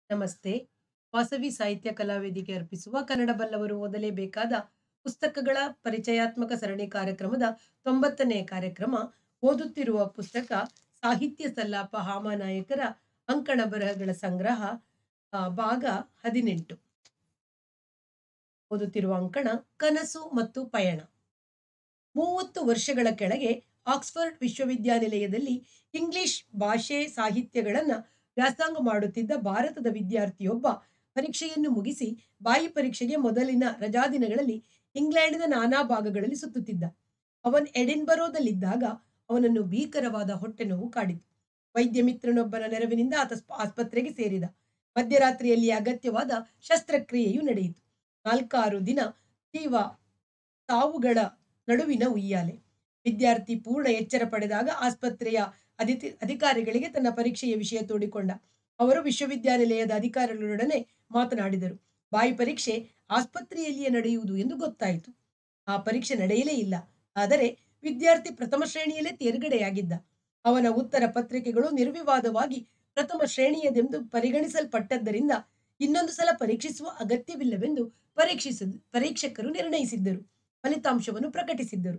ನಮಸ್ತೆ. ವಾಸವಿ ಸಾಹಿತ್ಯ ಕಲಾವೇದಿಕೆ ಅರ್ಪಿಸುವ ಕನ್ನಡ ಬಲ್ಲವರು ಓದಲೇಬೇಕಾದ ಪುಸ್ತಕಗಳ ಪರಿಚಯಾತ್ಮಕ ಸರಣಿ ಕಾರ್ಯಕ್ರಮದ 90ನೇ ಕಾರ್ಯಕ್ರಮ ಓದುತ್ತಿರುವ ಪುಸ್ತಕ ಸಾಹಿತ್ಯ ಸಲ್ಲಾಪ ಹಾಮಾನಾಯಕರ ಅಂಕಣ ಬರಹಗಳ ಸಂಗ್ರಹ ಆ, ಭಾಗ 18 ಓದುತ್ತಿರುವ ಅಂಕಣ ಕನಸು ಮತ್ತು ಪಯಣ ಮೂವತ್ತು ವರ್ಷಗಳ ಕೆಳಗೆ ಆಕ್ಸ್ಫರ್ಡ್ ವಿಶ್ವವಿದ್ಯಾನಿಲಯದಲ್ಲಿ ಇಂಗ್ಲಿಷ್ ಭಾಷೆ ಸಾಹಿತ್ಯಗಳನ್ನ ವ್ಯಾಸಂಗ ಮಾಡುತ್ತಿದ್ದ ಭಾರತದ ವಿದ್ಯಾರ್ಥಿಯೊಬ್ಬ ಪರೀಕ್ಷೆಯನ್ನು ಮುಗಿಸಿ ಬಾಯಿ ಪರೀಕ್ಷೆಗೆ ಮೊದಲಿನ ರಜಾದಿನಗಳಲ್ಲಿ ಇಂಗ್ಲೆಂಡಿನ ನಾನಾ ಭಾಗಗಳಲ್ಲಿ ಸುತ್ತುತ್ತಿದ್ದ ಅವನ್ ಎಡಿನ್ಬರೋದಲ್ಲಿದ್ದಾಗ ಅವನನ್ನು ಭೀಕರವಾದ ಹೊಟ್ಟೆ ನೋವು ಕಾಡಿತು ವೈದ್ಯ ಮಿತ್ರನೊಬ್ಬನ ನೆರವಿನಿಂದ ಆತ ಸ್ಪ- ಆಸ್ಪತ್ರೆಗೆ ಸೇರಿದ ಮಧ್ಯರಾತ್ರಿಯಲ್ಲಿ ಅಗತ್ಯವಾದ ಶಸ್ತ್ರಕ್ರಿಯೆಯು ನಡೆಯಿತು ನಾಲ್ಕಾರು ದಿನ ತೀವ ಸಾವುಗಳ ನಡುವಿನ ಉಯ್ಯಾಲೆ ವಿದ್ಯಾರ್ಥಿ ಪೂರ್ಣ ಎಚ್ಚರ ಪಡೆದಾಗ ಆಸ್ಪತ್ರೆಯ ಅಧಿತಿ ಅಧಿಕಾರಿಗಳಿಗೆ ತನ್ನ ಪರೀಕ್ಷೆಯ ವಿಷಯ ತೋಡಿಕೊಂಡ ಅವರು ವಿಶ್ವವಿದ್ಯಾನಿಲಯದ ಅಧಿಕಾರಿಗಳೊಡನೆ ಮಾತನಾಡಿದರು ಬಾಯಿ ಪರೀಕ್ಷೆ ಆಸ್ಪತ್ರೆಯಲ್ಲಿಯೇ ನಡೆಯುವುದು ಎಂದು ಗೊತ್ತಾಯಿತು ಆ ಪರೀಕ್ಷೆ ನಡೆಯಲೇ ಇಲ್ಲ ಆದರೆ ವಿದ್ಯಾರ್ಥಿ ಪ್ರಥಮ ಶ್ರೇಣಿಯಲ್ಲೇ ತೇರ್ಗಡೆಯಾಗಿದ್ದ ಅವನ ಉತ್ತರ ಪತ್ರಿಕೆಗಳು ನಿರ್ವಿವಾದವಾಗಿ ಪ್ರಥಮ ಶ್ರೇಣಿಯದೆಂದು ಪರಿಗಣಿಸಲ್ಪಟ್ಟದ್ದರಿಂದ ಇನ್ನೊಂದು ಸಲ ಪರೀಕ್ಷಿಸುವ ಅಗತ್ಯವಿಲ್ಲವೆಂದು ಪರೀಕ್ಷಿಸ ಪರೀಕ್ಷಕರು ನಿರ್ಣಯಿಸಿದ್ದರು ಫಲಿತಾಂಶವನ್ನು ಪ್ರಕಟಿಸಿದ್ದರು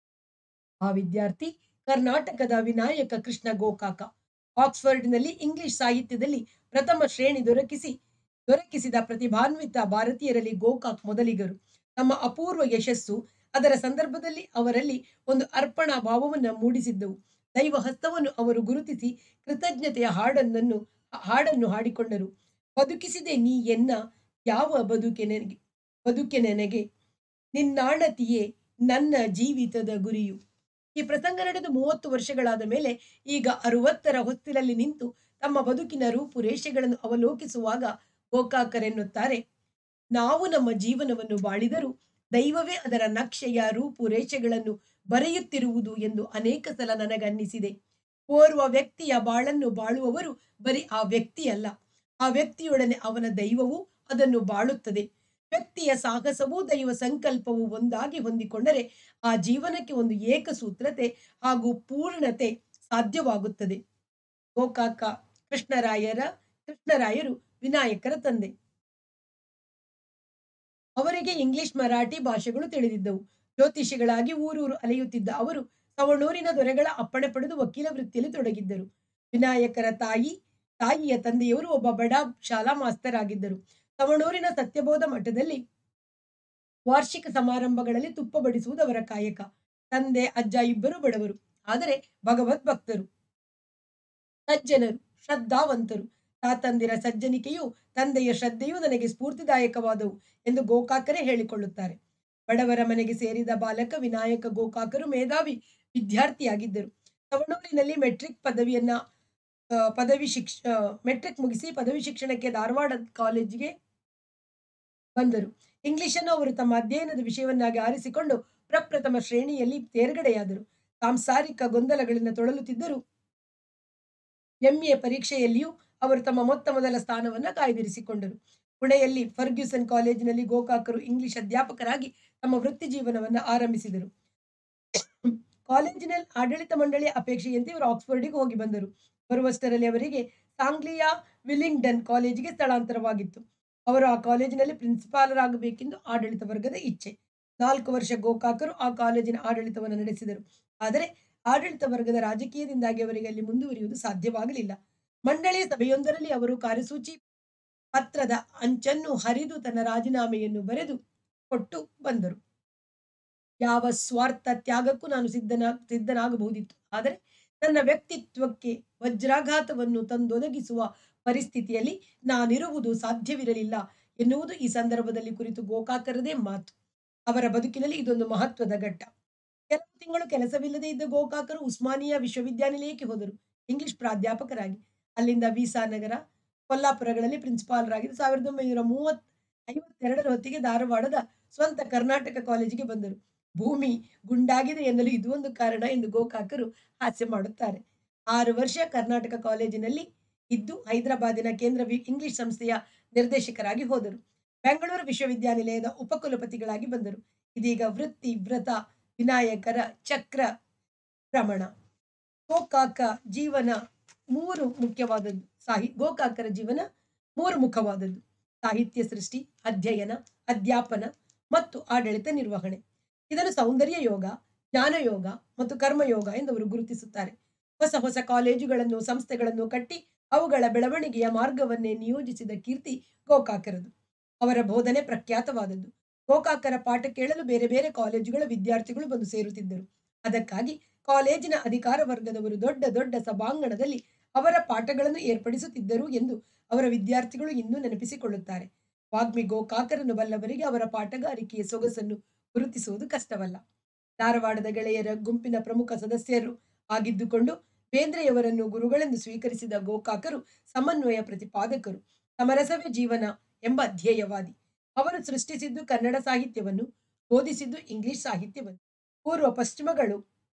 ಆ ವಿದ್ಯಾರ್ಥಿ ಕರ್ನಾಟಕದ ವಿನಾಯಕ ಕೃಷ್ಣ ಗೋಕಾಕ ಆಕ್ಸ್ಫರ್ಡ್ನಲ್ಲಿ ಇಂಗ್ಲಿಷ್ ಸಾಹಿತ್ಯದಲ್ಲಿ ಪ್ರಥಮ ಶ್ರೇಣಿ ದೊರಕಿಸಿ ದೊರಕಿಸಿದ ಪ್ರತಿಭಾನ್ವಿತ ಭಾರತೀಯರಲ್ಲಿ ಗೋಕಾಕ್ ಮೊದಲಿಗರು ತಮ್ಮ ಅಪೂರ್ವ ಯಶಸ್ಸು ಅದರ ಸಂದರ್ಭದಲ್ಲಿ ಅವರಲ್ಲಿ ಒಂದು ಅರ್ಪಣಾ ಭಾವವನ್ನು ಮೂಡಿಸಿದ್ದವು ದೈವ ಹಸ್ತವನ್ನು ಅವರು ಗುರುತಿಸಿ ಕೃತಜ್ಞತೆಯ ಹಾಡನ್ನು ಹಾಡನ್ನು ಹಾಡಿಕೊಂಡರು ಬದುಕಿಸಿದೆ ನೀ ಎನ್ನ ಯಾವ ಬದುಕೆ ನನಗೆ ಬದುಕೆ ನನಗೆ ನಿನ್ನಾಣತಿಯೇ ನನ್ನ ಜೀವಿತದ ಗುರಿಯು ಈ ಪ್ರಸಂಗ ನಡೆದು ಮೂವತ್ತು ವರ್ಷಗಳಾದ ಮೇಲೆ ಈಗ ಅರುವತ್ತರ ಹೊಸ್ತಿಲಲ್ಲಿ ನಿಂತು ತಮ್ಮ ಬದುಕಿನ ರೂಪುರೇಷೆಗಳನ್ನು ಅವಲೋಕಿಸುವಾಗ ಗೋಕಾಕರೆನ್ನುತ್ತಾರೆ ನಾವು ನಮ್ಮ ಜೀವನವನ್ನು ಬಾಳಿದರೂ ದೈವವೇ ಅದರ ನಕ್ಷೆಯ ರೂಪುರೇಷೆಗಳನ್ನು ಬರೆಯುತ್ತಿರುವುದು ಎಂದು ಅನೇಕ ಸಲ ನನಗನ್ನಿಸಿದೆ ಓರ್ವ ವ್ಯಕ್ತಿಯ ಬಾಳನ್ನು ಬಾಳುವವರು ಬರೀ ಆ ವ್ಯಕ್ತಿಯಲ್ಲ ಆ ವ್ಯಕ್ತಿಯೊಡನೆ ಅವನ ದೈವವೂ ಅದನ್ನು ಬಾಳುತ್ತದೆ ವ್ಯಕ್ತಿಯ ಸಾಹಸವೂ ದೈವ ಸಂಕಲ್ಪವೂ ಒಂದಾಗಿ ಹೊಂದಿಕೊಂಡರೆ ಆ ಜೀವನಕ್ಕೆ ಒಂದು ಏಕಸೂತ್ರತೆ ಹಾಗೂ ಪೂರ್ಣತೆ ಸಾಧ್ಯವಾಗುತ್ತದೆ ಗೋಕಾಕ ಕೃಷ್ಣರಾಯರ ಕೃಷ್ಣರಾಯರು ವಿನಾಯಕರ ತಂದೆ ಅವರಿಗೆ ಇಂಗ್ಲಿಷ್ ಮರಾಠಿ ಭಾಷೆಗಳು ತಿಳಿದಿದ್ದವು ಜ್ಯೋತಿಷಿಗಳಾಗಿ ಊರೂರು ಅಲೆಯುತ್ತಿದ್ದ ಅವರು ಸವಣೂರಿನ ದೊರೆಗಳ ಅಪ್ಪಣೆ ಪಡೆದು ವಕೀಲ ವೃತ್ತಿಯಲ್ಲಿ ತೊಡಗಿದ್ದರು ವಿನಾಯಕರ ತಾಯಿ ತಾಯಿಯ ತಂದೆಯವರು ಒಬ್ಬ ಬಡ ಶಾಲಾ ಮಾಸ್ತರ್ ಆಗಿದ್ದರು ಸವಣೂರಿನ ಸತ್ಯಬೋಧ ಮಠದಲ್ಲಿ ವಾರ್ಷಿಕ ಸಮಾರಂಭಗಳಲ್ಲಿ ತುಪ್ಪ ಬಡಿಸುವುದು ಅವರ ಕಾಯಕ ತಂದೆ ಅಜ್ಜ ಇಬ್ಬರು ಬಡವರು ಆದರೆ ಭಗವದ್ ಭಕ್ತರು ಸಜ್ಜನರು ಶ್ರದ್ಧಾವಂತರು ತಾತಂದಿರ ಸಜ್ಜನಿಕೆಯು ತಂದೆಯ ಶ್ರದ್ಧೆಯೂ ನನಗೆ ಸ್ಫೂರ್ತಿದಾಯಕವಾದವು ಎಂದು ಗೋಕಾಕರೇ ಹೇಳಿಕೊಳ್ಳುತ್ತಾರೆ ಬಡವರ ಮನೆಗೆ ಸೇರಿದ ಬಾಲಕ ವಿನಾಯಕ ಗೋಕಾಕರು ಮೇಧಾವಿ ವಿದ್ಯಾರ್ಥಿಯಾಗಿದ್ದರು ಸವಣೂರಿನಲ್ಲಿ ಮೆಟ್ರಿಕ್ ಪದವಿಯನ್ನ ಆ, ಪದವಿ ಶಿಕ್ಷ ಆ, ಮೆಟ್ರಿಕ್ ಮುಗಿಸಿ ಪದವಿ ಶಿಕ್ಷಣಕ್ಕೆ ಧಾರವಾಡ ಕಾಲೇಜಿಗೆ ಬಂದರು ಇಂಗ್ಲಿಷನ್ನು ಅವರು ತಮ್ಮ ಅಧ್ಯಯನದ ವಿಷಯವನ್ನಾಗಿ ಆರಿಸಿಕೊಂಡು ಪ್ರಪ್ರಥಮ ಶ್ರೇಣಿಯಲ್ಲಿ ತೇರ್ಗಡೆಯಾದರು ಸಾಂಸಾರಿಕ ಗೊಂದಲಗಳಿಂದ ತೊಳಲುತ್ತಿದ್ದರು ಎಂಎ ಪರೀಕ್ಷೆಯಲ್ಲಿಯೂ ಅವರು ತಮ್ಮ ಮೊತ್ತ ಮೊದಲ ಸ್ಥಾನವನ್ನ ಕಾಯ್ದಿರಿಸಿಕೊಂಡರು ಪುಣೆಯಲ್ಲಿ ಫರ್ಗ್ಯೂಸನ್ ಕಾಲೇಜಿನಲ್ಲಿ ಗೋಕಾಕರು ಇಂಗ್ಲಿಷ್ ಅಧ್ಯಾಪಕರಾಗಿ ತಮ್ಮ ವೃತ್ತಿ ಜೀವನವನ್ನ ಆರಂಭಿಸಿದರು ಕಾಲೇಜಿನ ಆಡಳಿತ ಮಂಡಳಿಯ ಅಪೇಕ್ಷೆಯಂತೆ ಇವರು ಆಕ್ಸ್ಫರ್ಡಿಗೆ ಹೋಗಿ ಬಂದರು ಬರುವಷ್ಟರಲ್ಲಿ ಅವರಿಗೆ ಸಾಂಗ್ಲಿಯಾ ವಿಲಿಂಗ್ಡನ್ ಕಾಲೇಜಿಗೆ ಸ್ಥಳಾಂತರವಾಗಿತ್ತು ಅವರು ಆ ಕಾಲೇಜಿನಲ್ಲಿ ಪ್ರಿನ್ಸಿಪಾಲರಾಗಬೇಕೆಂದು ಆಡಳಿತ ವರ್ಗದ ಇಚ್ಛೆ ನಾಲ್ಕು ವರ್ಷ ಗೋಕಾಕರು ಆ ಕಾಲೇಜಿನ ಆಡಳಿತವನ್ನು ನಡೆಸಿದರು ಆದರೆ ಆಡಳಿತ ವರ್ಗದ ರಾಜಕೀಯದಿಂದಾಗಿ ಅವರಿಗೆ ಅಲ್ಲಿ ಮುಂದುವರಿಯುವುದು ಸಾಧ್ಯವಾಗಲಿಲ್ಲ ಮಂಡಳಿಯ ಸಭೆಯೊಂದರಲ್ಲಿ ಅವರು ಕಾರ್ಯಸೂಚಿ ಪತ್ರದ ಅಂಚನ್ನು ಹರಿದು ತನ್ನ ರಾಜೀನಾಮೆಯನ್ನು ಬರೆದು ಕೊಟ್ಟು ಬಂದರು ಯಾವ ಸ್ವಾರ್ಥ ತ್ಯಾಗಕ್ಕೂ ನಾನು ಸಿದ್ಧನ ಸಿದ್ಧನಾಗಬಹುದಿತ್ತು ಆದರೆ ನನ್ನ ವ್ಯಕ್ತಿತ್ವಕ್ಕೆ ವಜ್ರಾಘಾತವನ್ನು ತಂದೊದಗಿಸುವ ಪರಿಸ್ಥಿತಿಯಲ್ಲಿ ನಾನಿರುವುದು ಸಾಧ್ಯವಿರಲಿಲ್ಲ ಎನ್ನುವುದು ಈ ಸಂದರ್ಭದಲ್ಲಿ ಕುರಿತು ಗೋಕಾಕರದೇ ಮಾತು ಅವರ ಬದುಕಿನಲ್ಲಿ ಇದೊಂದು ಮಹತ್ವದ ಘಟ್ಟ ಕೆಲವು ತಿಂಗಳು ಕೆಲಸವಿಲ್ಲದೆ ಇದ್ದ ಗೋಕಾಕರು ಉಸ್ಮಾನಿಯಾ ವಿಶ್ವವಿದ್ಯಾನಿಲಯಕ್ಕೆ ಹೋದರು ಇಂಗ್ಲಿಷ್ ಪ್ರಾಧ್ಯಾಪಕರಾಗಿ ಅಲ್ಲಿಂದ ವೀಸಾ ನಗರ ಕೊಲ್ಲಾಪುರಗಳಲ್ಲಿ ಪ್ರಿನ್ಸಿಪಾಲರಾಗಿದ್ದು ಸಾವಿರದ ಒಂಬೈನೂರ ಮೂವತ್ ಐವತ್ತೆರಡರ ಹೊತ್ತಿಗೆ ಧಾರವಾಡದ ಸ್ವಂತ ಕರ್ನಾಟಕ ಕಾಲೇಜಿಗೆ ಬಂದರು ಭೂಮಿ ಗುಂಡಾಗಿದೆ ಎನ್ನಲು ಇದು ಒಂದು ಕಾರಣ ಎಂದು ಗೋಕಾಕರು ಹಾಸ್ಯ ಮಾಡುತ್ತಾರೆ ಆರು ವರ್ಷ ಕರ್ನಾಟಕ ಕಾಲೇಜಿನಲ್ಲಿ ಇದ್ದು ಹೈದರಾಬಾದಿನ ಕೇಂದ್ರ ವಿ- ಇಂಗ್ಲಿಷ್ ಸಂಸ್ಥೆಯ ನಿರ್ದೇಶಕರಾಗಿ ಹೋದರು ಬೆಂಗಳೂರು ವಿಶ್ವವಿದ್ಯಾನಿಲಯದ ಉಪಕುಲಪತಿಗಳಾಗಿ ಬಂದರು ಇದೀಗ ವೃತ್ತಿ ವ್ರತ ವಿನಾಯಕರ ಚಕ್ರ ಭ್ರಮಣ ಗೋಕಾಕ ಜೀವನ ಮೂರು ಮುಖ್ಯವಾದದ್ದು ಸಾಹಿ ಗೋಕಾಕರ ಜೀವನ ಮೂರು ಮುಖವಾದದ್ದು ಸಾಹಿತ್ಯ ಸೃಷ್ಟಿ ಅಧ್ಯಯನ ಅಧ್ಯಾಪನ ಮತ್ತು ಆಡಳಿತ ನಿರ್ವಹಣೆ ಇದನ್ನು ಸೌಂದರ್ಯ ಯೋಗ ಜ್ಞಾನಯೋಗ ಮತ್ತು ಕರ್ಮಯೋಗ ಎಂದು ಅವರು ಗುರುತಿಸುತ್ತಾರೆ ಹೊಸ ಹೊಸ ಕಾಲೇಜುಗಳನ್ನು ಸಂಸ್ಥೆಗಳನ್ನು ಕಟ್ಟಿ ಅವುಗಳ ಬೆಳವಣಿಗೆಯ ಮಾರ್ಗವನ್ನೇ ನಿಯೋಜಿಸಿದ ಕೀರ್ತಿ ಗೋಕಾಕರದು ಅವರ ಬೋಧನೆ ಪ್ರಖ್ಯಾತವಾದದ್ದು ಗೋಕಾಕರ ಪಾಠ ಕೇಳಲು ಬೇರೆ ಬೇರೆ ಕಾಲೇಜುಗಳ ವಿದ್ಯಾರ್ಥಿಗಳು ಬಂದು ಸೇರುತ್ತಿದ್ದರು ಅದಕ್ಕಾಗಿ ಕಾಲೇಜಿನ ಅಧಿಕಾರ ವರ್ಗದವರು ದೊಡ್ಡ ದೊಡ್ಡ ಸಭಾಂಗಣದಲ್ಲಿ ಅವರ ಪಾಠಗಳನ್ನು ಏರ್ಪಡಿಸುತ್ತಿದ್ದರು ಎಂದು ಅವರ ವಿದ್ಯಾರ್ಥಿಗಳು ಇನ್ನೂ ನೆನಪಿಸಿಕೊಳ್ಳುತ್ತಾರೆ ವಾಗ್ಮಿ ಗೋಕಾಕರನ್ನು ಬಲ್ಲವರಿಗೆ ಅವರ ಪಾಠಗಾರಿಕೆಯ ಸೊಗಸನ್ನು ಗುರುತಿಸುವುದು ಕಷ್ಟವಲ್ಲ ಧಾರವಾಡದ ಗೆಳೆಯರ ಗುಂಪಿನ ಪ್ರಮುಖ ಸದಸ್ಯರು ಆಗಿದ್ದುಕೊಂಡು ಬೇಂದ್ರೆಯವರನ್ನು ಗುರುಗಳೆಂದು ಸ್ವೀಕರಿಸಿದ ಗೋಕಾಕರು ಸಮನ್ವಯ ಪ್ರತಿಪಾದಕರು ಸಮರಸವೇ ಜೀವನ ಎಂಬ ಧ್ಯೇಯವಾದಿ ಅವರು ಸೃಷ್ಟಿಸಿದ್ದು ಕನ್ನಡ ಸಾಹಿತ್ಯವನ್ನು ಬೋಧಿಸಿದ್ದು ಇಂಗ್ಲಿಷ್ ಸಾಹಿತ್ಯವನ್ನು ಪೂರ್ವ ಪಶ್ಚಿಮಗಳು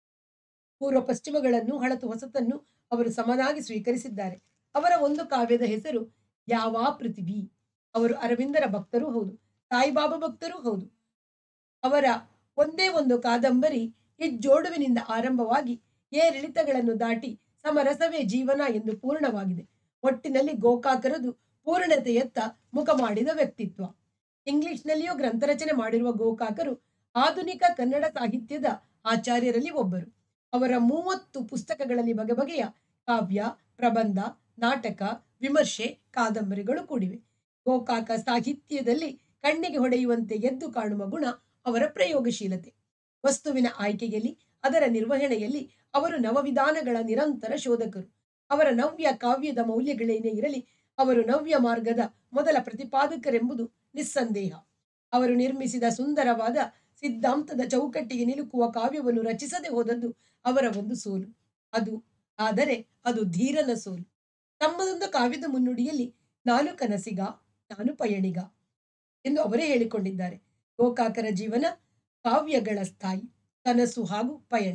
ಪೂರ್ವ ಪಶ್ಚಿಮಗಳನ್ನು ಹಳತು ಹೊಸತನ್ನು ಅವರು ಸಮನಾಗಿ ಸ್ವೀಕರಿಸಿದ್ದಾರೆ ಅವರ ಒಂದು ಕಾವ್ಯದ ಹೆಸರು ಯಾವಾ ಪೃಥ್ವಿ ಅವರು ಅರವಿಂದರ ಭಕ್ತರೂ ಹೌದು ಸಾಯಿಬಾಬಾ ಭಕ್ತರೂ ಹೌದು ಅವರ ಒಂದೇ ಒಂದು ಕಾದಂಬರಿ ಇಜ್ಜೋಡುವಿನಿಂದ ಆರಂಭವಾಗಿ ಏರಿಳಿತಗಳನ್ನು ದಾಟಿ ಸಮರಸವೇ ಜೀವನ ಎಂದು ಪೂರ್ಣವಾಗಿದೆ ಒಟ್ಟಿನಲ್ಲಿ ಗೋಕಾಕರದು ಪೂರ್ಣತೆಯತ್ತ ಮುಖ ಮಾಡಿದ ವ್ಯಕ್ತಿತ್ವ ಇಂಗ್ಲಿಷ್ನಲ್ಲಿಯೂ ಗ್ರಂಥರಚನೆ ಮಾಡಿರುವ ಗೋಕಾಕರು ಆಧುನಿಕ ಕನ್ನಡ ಸಾಹಿತ್ಯದ ಆಚಾರ್ಯರಲ್ಲಿ ಒಬ್ಬರು ಅವರ ಮೂವತ್ತು ಪುಸ್ತಕಗಳಲ್ಲಿ ಬಗೆ ಬಗೆಯ ಕಾವ್ಯ ಪ್ರಬಂಧ ನಾಟಕ ವಿಮರ್ಶೆ ಕಾದಂಬರಿಗಳು ಕೂಡಿವೆ ಗೋಕಾಕ ಸಾಹಿತ್ಯದಲ್ಲಿ ಕಣ್ಣಿಗೆ ಹೊಡೆಯುವಂತೆ ಎದ್ದು ಕಾಣುವ ಗುಣ ಅವರ ಪ್ರಯೋಗಶೀಲತೆ ವಸ್ತುವಿನ ಆಯ್ಕೆಯಲ್ಲಿ ಅದರ ನಿರ್ವಹಣೆಯಲ್ಲಿ ಅವರು ನವವಿಧಾನಗಳ ನಿರಂತರ ಶೋಧಕರು ಅವರ ನವ್ಯ ಕಾವ್ಯದ ಮೌಲ್ಯಗಳೇನೇ ಇರಲಿ ಅವರು ನವ್ಯ ಮಾರ್ಗದ ಮೊದಲ ಪ್ರತಿಪಾದಕರೆಂಬುದು ನಿಸ್ಸಂದೇಹ ಅವರು ನಿರ್ಮಿಸಿದ ಸುಂದರವಾದ ಸಿದ್ಧಾಂತದ ಚೌಕಟ್ಟಿಗೆ ನಿಲುಕುವ ಕಾವ್ಯವನ್ನು ರಚಿಸದೆ ಹೋದದ್ದು ಅವರ ಒಂದು ಸೋಲು ಅದು ಆದರೆ ಅದು ಧೀರನ ಸೋಲು ತಮ್ಮದೊಂದು ಕಾವ್ಯದ ಮುನ್ನುಡಿಯಲ್ಲಿ ನಾನು ಕನಸಿಗ ನಾನು ಪಯಣಿಗ ಎಂದು ಅವರೇ ಹೇಳಿಕೊಂಡಿದ್ದಾರೆ ಗೋಕಾಕರ ಜೀವನ ಕಾವ್ಯಗಳ ಸ್ಥಾಯಿ ಕನಸು ಹಾಗೂ ಪಯಣ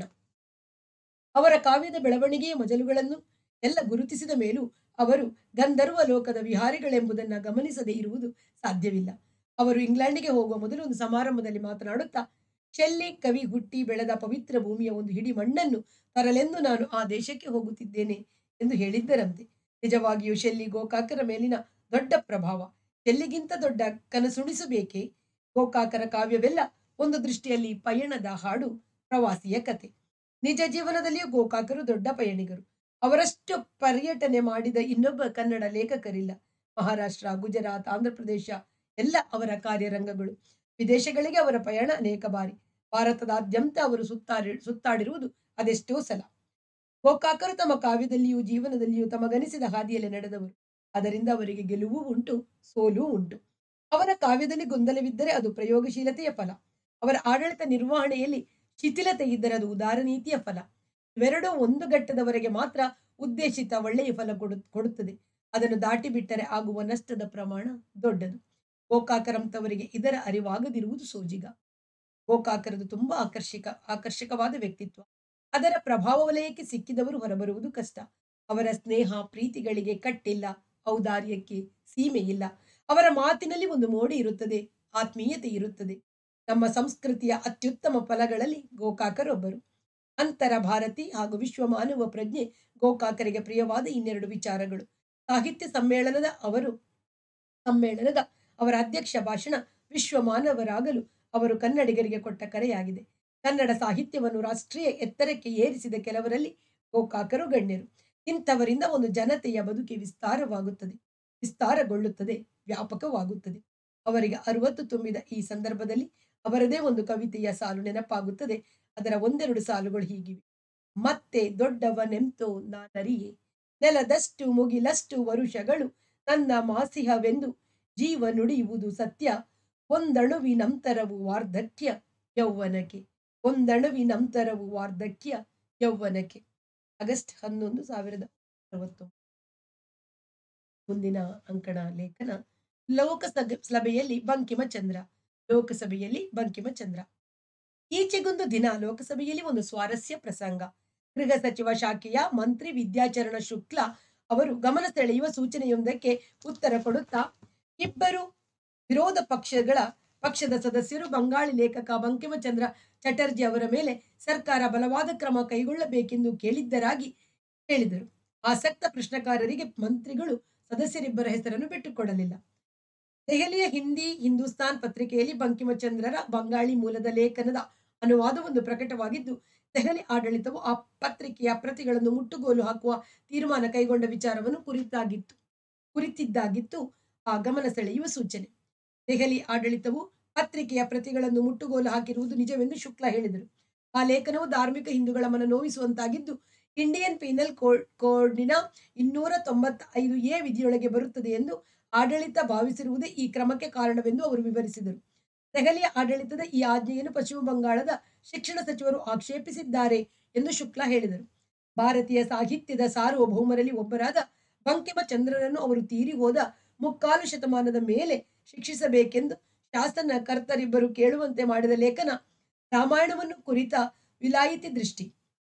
ಅವರ ಕಾವ್ಯದ ಬೆಳವಣಿಗೆಯ ಮಜಲುಗಳನ್ನು ಎಲ್ಲ ಗುರುತಿಸಿದ ಮೇಲೂ ಅವರು ಗಂಧರ್ವ ಲೋಕದ ವಿಹಾರಿಗಳೆಂಬುದನ್ನ ಗಮನಿಸದೇ ಇರುವುದು ಸಾಧ್ಯವಿಲ್ಲ ಅವರು ಇಂಗ್ಲೆಂಡಿಗೆ ಹೋಗುವ ಮೊದಲು ಒಂದು ಸಮಾರಂಭದಲ್ಲಿ ಮಾತನಾಡುತ್ತಾ ಶೆಲ್ಲಿ ಕವಿ ಹುಟ್ಟಿ ಬೆಳೆದ ಪವಿತ್ರ ಭೂಮಿಯ ಒಂದು ಹಿಡಿ ಮಣ್ಣನ್ನು ತರಲೆಂದು ನಾನು ಆ ದೇಶಕ್ಕೆ ಹೋಗುತ್ತಿದ್ದೇನೆ ಎಂದು ಹೇಳಿದ್ದರಂತೆ ನಿಜವಾಗಿಯೂ ಶೆಲ್ಲಿ ಗೋಕಾಕರ ಮೇಲಿನ ದೊಡ್ಡ ಪ್ರಭಾವ ಶೆಲ್ಲಿಗಿಂತ ದೊಡ್ಡ ಕನಸುಣಿಸಬೇಕೇ ಗೋಕಾಕರ ಕಾವ್ಯವೆಲ್ಲ ಒಂದು ದೃಷ್ಟಿಯಲ್ಲಿ ಪಯಣದ ಹಾಡು ಪ್ರವಾಸಿಯ ಕತೆ ನಿಜ ಜೀವನದಲ್ಲಿಯೂ ಗೋಕಾಕರು ದೊಡ್ಡ ಪಯಣಿಗರು ಅವರಷ್ಟು ಪರ್ಯಟನೆ ಮಾಡಿದ ಇನ್ನೊಬ್ಬ ಕನ್ನಡ ಲೇಖಕರಿಲ್ಲ ಮಹಾರಾಷ್ಟ್ರ ಗುಜರಾತ್ ಆಂಧ್ರಪ್ರದೇಶ ಎಲ್ಲ ಅವರ ಕಾರ್ಯರಂಗಗಳು ವಿದೇಶಗಳಿಗೆ ಅವರ ಪಯಣ ಅನೇಕ ಬಾರಿ ಭಾರತದಾದ್ಯಂತ ಅವರು ಸುತ್ತಾಡಿ ಸುತ್ತಾಡಿರುವುದು ಅದೆಷ್ಟೋ ಸಲ ಗೋಕಾಕರು ತಮ್ಮ ಕಾವ್ಯದಲ್ಲಿಯೂ ಜೀವನದಲ್ಲಿಯೂ ತಮಗನಿಸಿದ ಹಾದಿಯಲ್ಲಿ ನಡೆದವರು ಅದರಿಂದ ಅವರಿಗೆ ಗೆಲುವು ಉಂಟು ಸೋಲು ಉಂಟು ಅವರ ಕಾವ್ಯದಲ್ಲಿ ಗೊಂದಲವಿದ್ದರೆ ಅದು ಪ್ರಯೋಗಶೀಲತೆಯ ಫಲ ಅವರ ಆಡಳಿತ ನಿರ್ವಹಣೆಯಲ್ಲಿ ಶಿಥಿಲತೆ ಇದ್ದರೆ ಅದು ಉದಾರ ನೀತಿಯ ಫಲ ಇವೆರಡೂ ಒಂದು ಘಟ್ಟದವರೆಗೆ ಮಾತ್ರ ಉದ್ದೇಶಿತ ಒಳ್ಳೆಯ ಫಲ ಕೊಡು ಕೊಡುತ್ತದೆ ಅದನ್ನು ದಾಟಿ ಬಿಟ್ಟರೆ ಆಗುವ ನಷ್ಟದ ಪ್ರಮಾಣ ದೊಡ್ಡದು ಗೋಕಾಕರಂತವರಿಗೆ ಇದರ ಅರಿವಾಗದಿರುವುದು ಸೋಜಿಗ ಗೋಕಾಕರದು ತುಂಬಾ ಆಕರ್ಷಕ ಆಕರ್ಷಕವಾದ ವ್ಯಕ್ತಿತ್ವ ಅದರ ಪ್ರಭಾವ ವಲಯಕ್ಕೆ ಸಿಕ್ಕಿದವರು ಹೊರಬರುವುದು ಕಷ್ಟ ಅವರ ಸ್ನೇಹ ಪ್ರೀತಿಗಳಿಗೆ ಕಟ್ಟಿಲ್ಲ ಔದಾರ್ಯಕ್ಕೆ ಸೀಮೆ ಇಲ್ಲ ಅವರ ಮಾತಿನಲ್ಲಿ ಒಂದು ಮೋಡಿ ಇರುತ್ತದೆ ಆತ್ಮೀಯತೆ ಇರುತ್ತದೆ ನಮ್ಮ ಸಂಸ್ಕೃತಿಯ ಅತ್ಯುತ್ತಮ ಫಲಗಳಲ್ಲಿ ಗೋಕಾಕರೊಬ್ಬರು ಅಂತರ ಭಾರತಿ ಹಾಗೂ ವಿಶ್ವ ಮಾನವ ಪ್ರಜ್ಞೆ ಗೋಕಾಕರಿಗೆ ಪ್ರಿಯವಾದ ಇನ್ನೆರಡು ವಿಚಾರಗಳು ಸಾಹಿತ್ಯ ಸಮ್ಮೇಳನದ ಅವರು ಸಮ್ಮೇಳನದ ಅವರ ಅಧ್ಯಕ್ಷ ಭಾಷಣ ವಿಶ್ವ ಮಾನವರಾಗಲು ಅವರು ಕನ್ನಡಿಗರಿಗೆ ಕೊಟ್ಟ ಕರೆಯಾಗಿದೆ ಕನ್ನಡ ಸಾಹಿತ್ಯವನ್ನು ರಾಷ್ಟ್ರೀಯ ಎತ್ತರಕ್ಕೆ ಏರಿಸಿದ ಕೆಲವರಲ್ಲಿ ಗೋಕಾಕರು ಗಣ್ಯರು ಇಂಥವರಿಂದ ಒಂದು ಜನತೆಯ ಬದುಕಿ ವಿಸ್ತಾರವಾಗುತ್ತದೆ ವಿಸ್ತಾರಗೊಳ್ಳುತ್ತದೆ ವ್ಯಾಪಕವಾಗುತ್ತದೆ ಅವರಿಗೆ ಅರವತ್ತು ತುಂಬಿದ ಈ ಸಂದರ್ಭದಲ್ಲಿ ಅವರದೇ ಒಂದು ಕವಿತೆಯ ಸಾಲು ನೆನಪಾಗುತ್ತದೆ ಅದರ ಒಂದೆರಡು ಸಾಲುಗಳು ಹೀಗಿವೆ ಮತ್ತೆ ದೊಡ್ಡವನೆಂತೋ ನಾನರಿಯೇ ನೆಲದಷ್ಟು ಮುಗಿಲಷ್ಟು ವರುಷಗಳು ನನ್ನ ಮಾಸಿಹವೆಂದು ಜೀವ ನುಡಿಯುವುದು ಸತ್ಯ ಒಂದಣುವಿನಂತರವು ವಾರ್ಧಕ್ಯ ಯೌವನಕ್ಕೆ ಒಂದಣುವಿನಂತರವು ವಾರ್ಧಕ್ಯ ಯೌವನಕ್ಕೆ ಆಗಸ್ಟ್ ಹನ್ನೊಂದು ಸಾವಿರದ ಅರವತ್ತೊಂಬತ್ತು ಮುಂದಿನ ಅಂಕಣ ಲೇಖನ ಲೋಕಸಭೆಯಲ್ಲಿ ಬಂಕಿಮಚಂದ್ರ ಲೋಕಸಭೆಯಲ್ಲಿ ಬಂಕಿಮಚಂದ್ರ ಈಚೆಗೊಂದು ದಿನ ಲೋಕಸಭೆಯಲ್ಲಿ ಒಂದು ಸ್ವಾರಸ್ಯ ಪ್ರಸಂಗ ಗೃಹ ಸಚಿವ ಶಾಖೆಯ ಮಂತ್ರಿ ವಿದ್ಯಾಚರಣ ಶುಕ್ಲ ಅವರು ಗಮನ ಸೆಳೆಯುವ ಸೂಚನೆಯೊಂದಕ್ಕೆ ಉತ್ತರ ಕೊಡುತ್ತಾ ಇಬ್ಬರು ವಿರೋಧ ಪಕ್ಷಗಳ ಪಕ್ಷದ ಸದಸ್ಯರು ಬಂಗಾಳಿ ಲೇಖಕ ಬಂಕಿಮಚಂದ್ರ ಚಟರ್ಜಿ ಅವರ ಮೇಲೆ ಸರ್ಕಾರ ಬಲವಾದ ಕ್ರಮ ಕೈಗೊಳ್ಳಬೇಕೆಂದು ಕೇಳಿದ್ದರಾಗಿ ಹೇಳಿದರು ಆಸಕ್ತ ಪ್ರಶ್ನಕಾರರಿಗೆ ಮಂತ್ರಿಗಳು ಸದಸ್ಯರಿಬ್ಬರ ಹೆಸರನ್ನು ಬಿಟ್ಟುಕೊಡಲಿಲ್ಲ ದೆಹಲಿಯ ಹಿಂದಿ ಹಿಂದೂಸ್ತಾನ್ ಪತ್ರಿಕೆಯಲ್ಲಿ ಬಂಕಿಮಚಂದ್ರರ ಬಂಗಾಳಿ ಮೂಲದ ಲೇಖನದ ಅನುವಾದವೊಂದು ಪ್ರಕಟವಾಗಿದ್ದು ದೆಹಲಿ ಆಡಳಿತವು ಆ ಪತ್ರಿಕೆಯ ಪ್ರತಿಗಳನ್ನು ಮುಟ್ಟುಗೋಲು ಹಾಕುವ ತೀರ್ಮಾನ ಕೈಗೊಂಡ ವಿಚಾರವನ್ನು ಕುರಿತಾಗಿತ್ತು ಕುರಿತಿದ್ದಾಗಿತ್ತು ಆ ಗಮನ ಸೆಳೆಯುವ ಸೂಚನೆ ದೆಹಲಿ ಆಡಳಿತವು ಪತ್ರಿಕೆಯ ಪ್ರತಿಗಳನ್ನು ಮುಟ್ಟುಗೋಲು ಹಾಕಿರುವುದು ನಿಜವೆಂದು ಶುಕ್ಲಾ ಹೇಳಿದರು ಆ ಲೇಖನವು ಧಾರ್ಮಿಕ ಹಿಂದೂಗಳ ಮನ ನೋವಿಸುವಂತಾಗಿದ್ದು ಇಂಡಿಯನ್ ಪೀನಲ್ ಕೋಡ್ ಕೋಡ್ನ ಇನ್ನೂರ ತೊಂಬತ್ತೈದು ಎ ವಿಧಿಯೊಳಗೆ ಬರುತ್ತದೆ ಎಂದು ಆಡಳಿತ ಭಾವಿಸಿರುವುದೇ ಈ ಕ್ರಮಕ್ಕೆ ಕಾರಣವೆಂದು ಅವರು ವಿವರಿಸಿದರು ದೆಹಲಿಯ ಆಡಳಿತದ ಈ ಆಜ್ಞೆಯನ್ನು ಪಶ್ಚಿಮ ಬಂಗಾಳದ ಶಿಕ್ಷಣ ಸಚಿವರು ಆಕ್ಷೇಪಿಸಿದ್ದಾರೆ ಎಂದು ಶುಕ್ಲಾ ಹೇಳಿದರು ಭಾರತೀಯ ಸಾಹಿತ್ಯದ ಸಾರ್ವಭೌಮರಲ್ಲಿ ಒಬ್ಬರಾದ ಬಂಕಿಮಚಂದ್ರರನ್ನು ಅವರು ತೀರಿ ಹೋದ ಮುಕ್ಕಾಲು ಶತಮಾನದ ಮೇಲೆ ಶಿಕ್ಷಿಸಬೇಕೆಂದು ಶಾಸನಕರ್ತರಿಬ್ಬರು ಕೇಳುವಂತೆ ಮಾಡಿದ ಲೇಖನ ರಾಮಾಯಣವನ್ನು ಕುರಿತ ವಿಲಾಯಿತಿ ದೃಷ್ಟಿ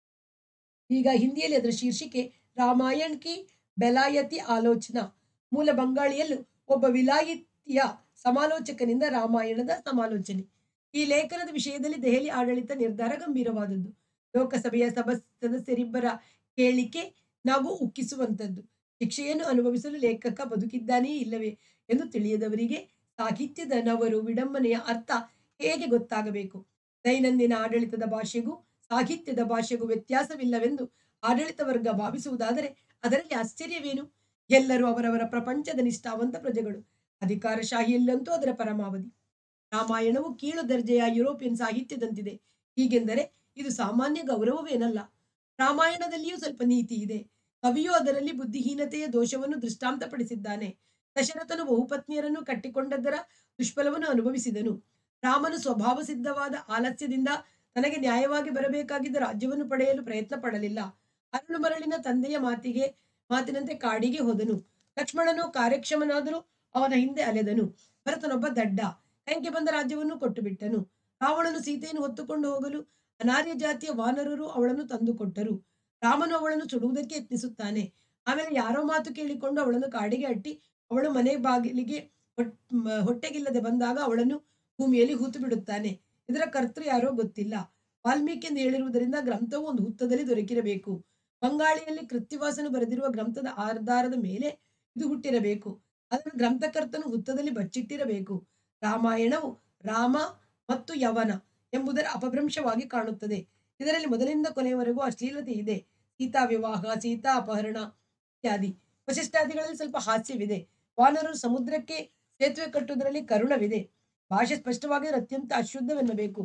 ಈಗ ಹಿಂದಿಯಲ್ಲಿ ಅದರ ಶೀರ್ಷಿಕೆ ರಾಮಾಯಣ್ ಕಿ ಬೆಲಾಯತಿ ಆಲೋಚನಾ ಮೂಲ ಬಂಗಾಳಿಯಲ್ಲೂ ಒಬ್ಬ ವಿಲಾಯಿತಿಯ ಸಮಾಲೋಚಕನಿಂದ ರಾಮಾಯಣದ ಸಮಾಲೋಚನೆ ಈ ಲೇಖನದ ವಿಷಯದಲ್ಲಿ ದೆಹಲಿ ಆಡಳಿತ ನಿರ್ಧಾರ ಗಂಭೀರವಾದದ್ದು ಲೋಕಸಭೆಯ ಸಭ ಸದಸ್ಯರಿಬ್ಬರ ಕೇಳಿಕೆ ನಗು ಉಕ್ಕಿಸುವಂತದ್ದು ಶಿಕ್ಷೆಯನ್ನು ಅನುಭವಿಸಲು ಲೇಖಕ ಬದುಕಿದ್ದಾನೆಯೇ ಇಲ್ಲವೇ ಎಂದು ತಿಳಿಯದವರಿಗೆ ಸಾಹಿತ್ಯದ ನವರು ವಿಡಂಬನೆಯ ಅರ್ಥ ಹೇಗೆ ಗೊತ್ತಾಗಬೇಕು ದೈನಂದಿನ ಆಡಳಿತದ ಭಾಷೆಗೂ ಸಾಹಿತ್ಯದ ಭಾಷೆಗೂ ವ್ಯತ್ಯಾಸವಿಲ್ಲವೆಂದು ಆಡಳಿತ ವರ್ಗ ಭಾವಿಸುವುದಾದರೆ ಅದರಲ್ಲಿ ಆಶ್ಚರ್ಯವೇನು ಎಲ್ಲರೂ ಅವರವರ ಪ್ರಪಂಚದ ನಿಷ್ಠಾವಂತ ಪ್ರಜೆಗಳು ಅಧಿಕಾರಶಾಹಿಯಲ್ಲಂತೂ ಅದರ ಪರಮಾವಧಿ ರಾಮಾಯಣವು ಕೀಳು ದರ್ಜೆಯ ಯುರೋಪಿಯನ್ ಸಾಹಿತ್ಯದಂತಿದೆ ಹೀಗೆಂದರೆ ಇದು ಸಾಮಾನ್ಯ ಗೌರವವೇನಲ್ಲ ರಾಮಾಯಣದಲ್ಲಿಯೂ ಸ್ವಲ್ಪ ನೀತಿ ಇದೆ ಕವಿಯು ಅದರಲ್ಲಿ ಬುದ್ಧಿಹೀನತೆಯ ದೋಷವನ್ನು ದೃಷ್ಟಾಂತಪಡಿಸಿದ್ದಾನೆ ದಶರಥನು ಬಹುಪತ್ನಿಯರನ್ನು ಕಟ್ಟಿಕೊಂಡದ್ದರ ದುಷ್ಫಲವನ್ನು ಅನುಭವಿಸಿದನು ರಾಮನು ಸ್ವಭಾವ ಸಿದ್ಧವಾದ ಆಲಸ್ಯದಿಂದ ತನಗೆ ನ್ಯಾಯವಾಗಿ ಬರಬೇಕಾಗಿದ್ದ ರಾಜ್ಯವನ್ನು ಪಡೆಯಲು ಪ್ರಯತ್ನ ಪಡಲಿಲ್ಲ ಅರಳು ಮರಳಿನ ತಂದೆಯ ಮಾತಿಗೆ ಮಾತಿನಂತೆ ಕಾಡಿಗೆ ಹೋದನು ಲಕ್ಷ್ಮಣನು ಕಾರ್ಯಕ್ಷಮನಾದರೂ ಅವನ ಹಿಂದೆ ಅಲೆದನು ಭರತನೊಬ್ಬ ದಡ್ಡ ಕೈಗೆ ಬಂದ ರಾಜ್ಯವನ್ನು ಕೊಟ್ಟು ಬಿಟ್ಟನು ರಾವಣನು ಸೀತೆಯನ್ನು ಹೊತ್ತುಕೊಂಡು ಹೋಗಲು ಅನಾರ್ಯ ಜಾತಿಯ ವಾನರರು ಅವಳನ್ನು ತಂದುಕೊಟ್ಟರು ರಾಮನು ಅವಳನ್ನು ಸುಡುವುದಕ್ಕೆ ಯತ್ನಿಸುತ್ತಾನೆ ಆಮೇಲೆ ಯಾರೋ ಮಾತು ಕೇಳಿಕೊಂಡು ಅವಳನ್ನು ಕಾಡಿಗೆ ಅಟ್ಟಿ ಅವಳು ಮನೆ ಬಾಗಿಲಿಗೆ ಹೊಟ್- ಮ- ಹೊಟ್ಟೆಗಿಲ್ಲದೆ ಬಂದಾಗ ಅವಳನ್ನು ಭೂಮಿಯಲ್ಲಿ ಹೂತು ಬಿಡುತ್ತಾನೆ ಇದರ ಕರ್ತೃ ಯಾರೋ ಗೊತ್ತಿಲ್ಲ ವಾಲ್ಮೀಕಿ ಎಂದು ಹೇಳಿರುವುದರಿಂದ ಗ್ರಂಥವು ಒಂದು ಹುತ್ತದಲ್ಲಿ ದೊರಕಿರಬೇಕು ಬಂಗಾಳಿಯಲ್ಲಿ ಕೃತ್ತಿವಾಸನು ಬರೆದಿರುವ ಗ್ರಂಥದ ಆಧಾರದ ಮೇಲೆ ಇದು ಹುಟ್ಟಿರಬೇಕು ಅದನ್ನು ಗ್ರಂಥಕರ್ತನು ಹುತ್ತದಲ್ಲಿ ಬಚ್ಚಿಟ್ಟಿರಬೇಕು ರಾಮಾಯಣವು ರಾಮ ಮತ್ತು ಯವನ ಎಂಬುದರ ಅಪಭ್ರಂಶವಾಗಿ ಕಾಣುತ್ತದೆ ಇದರಲ್ಲಿ ಮೊದಲಿಂದ ಕೊನೆಯವರೆಗೂ ಅಶ್ಲೀಲತೆ ಇದೆ ಸೀತಾ ವಿವಾಹ ಸೀತಾ ಅಪಹರಣ ಇತ್ಯಾದಿ ವಶಿಷ್ಠಾದಿಗಳಲ್ಲಿ ಸ್ವಲ್ಪ ಹಾಸ್ಯವಿದೆ ವಾನರರು ಸಮುದ್ರಕ್ಕೆ ಸೇತುವೆ ಕಟ್ಟುವುದರಲ್ಲಿ ಕರುಣವಿದೆ ಭಾಷೆ ಸ್ಪಷ್ಟವಾಗಿದ್ರೆ ಅತ್ಯಂತ ಅಶುದ್ಧವೆನ್ನಬೇಕು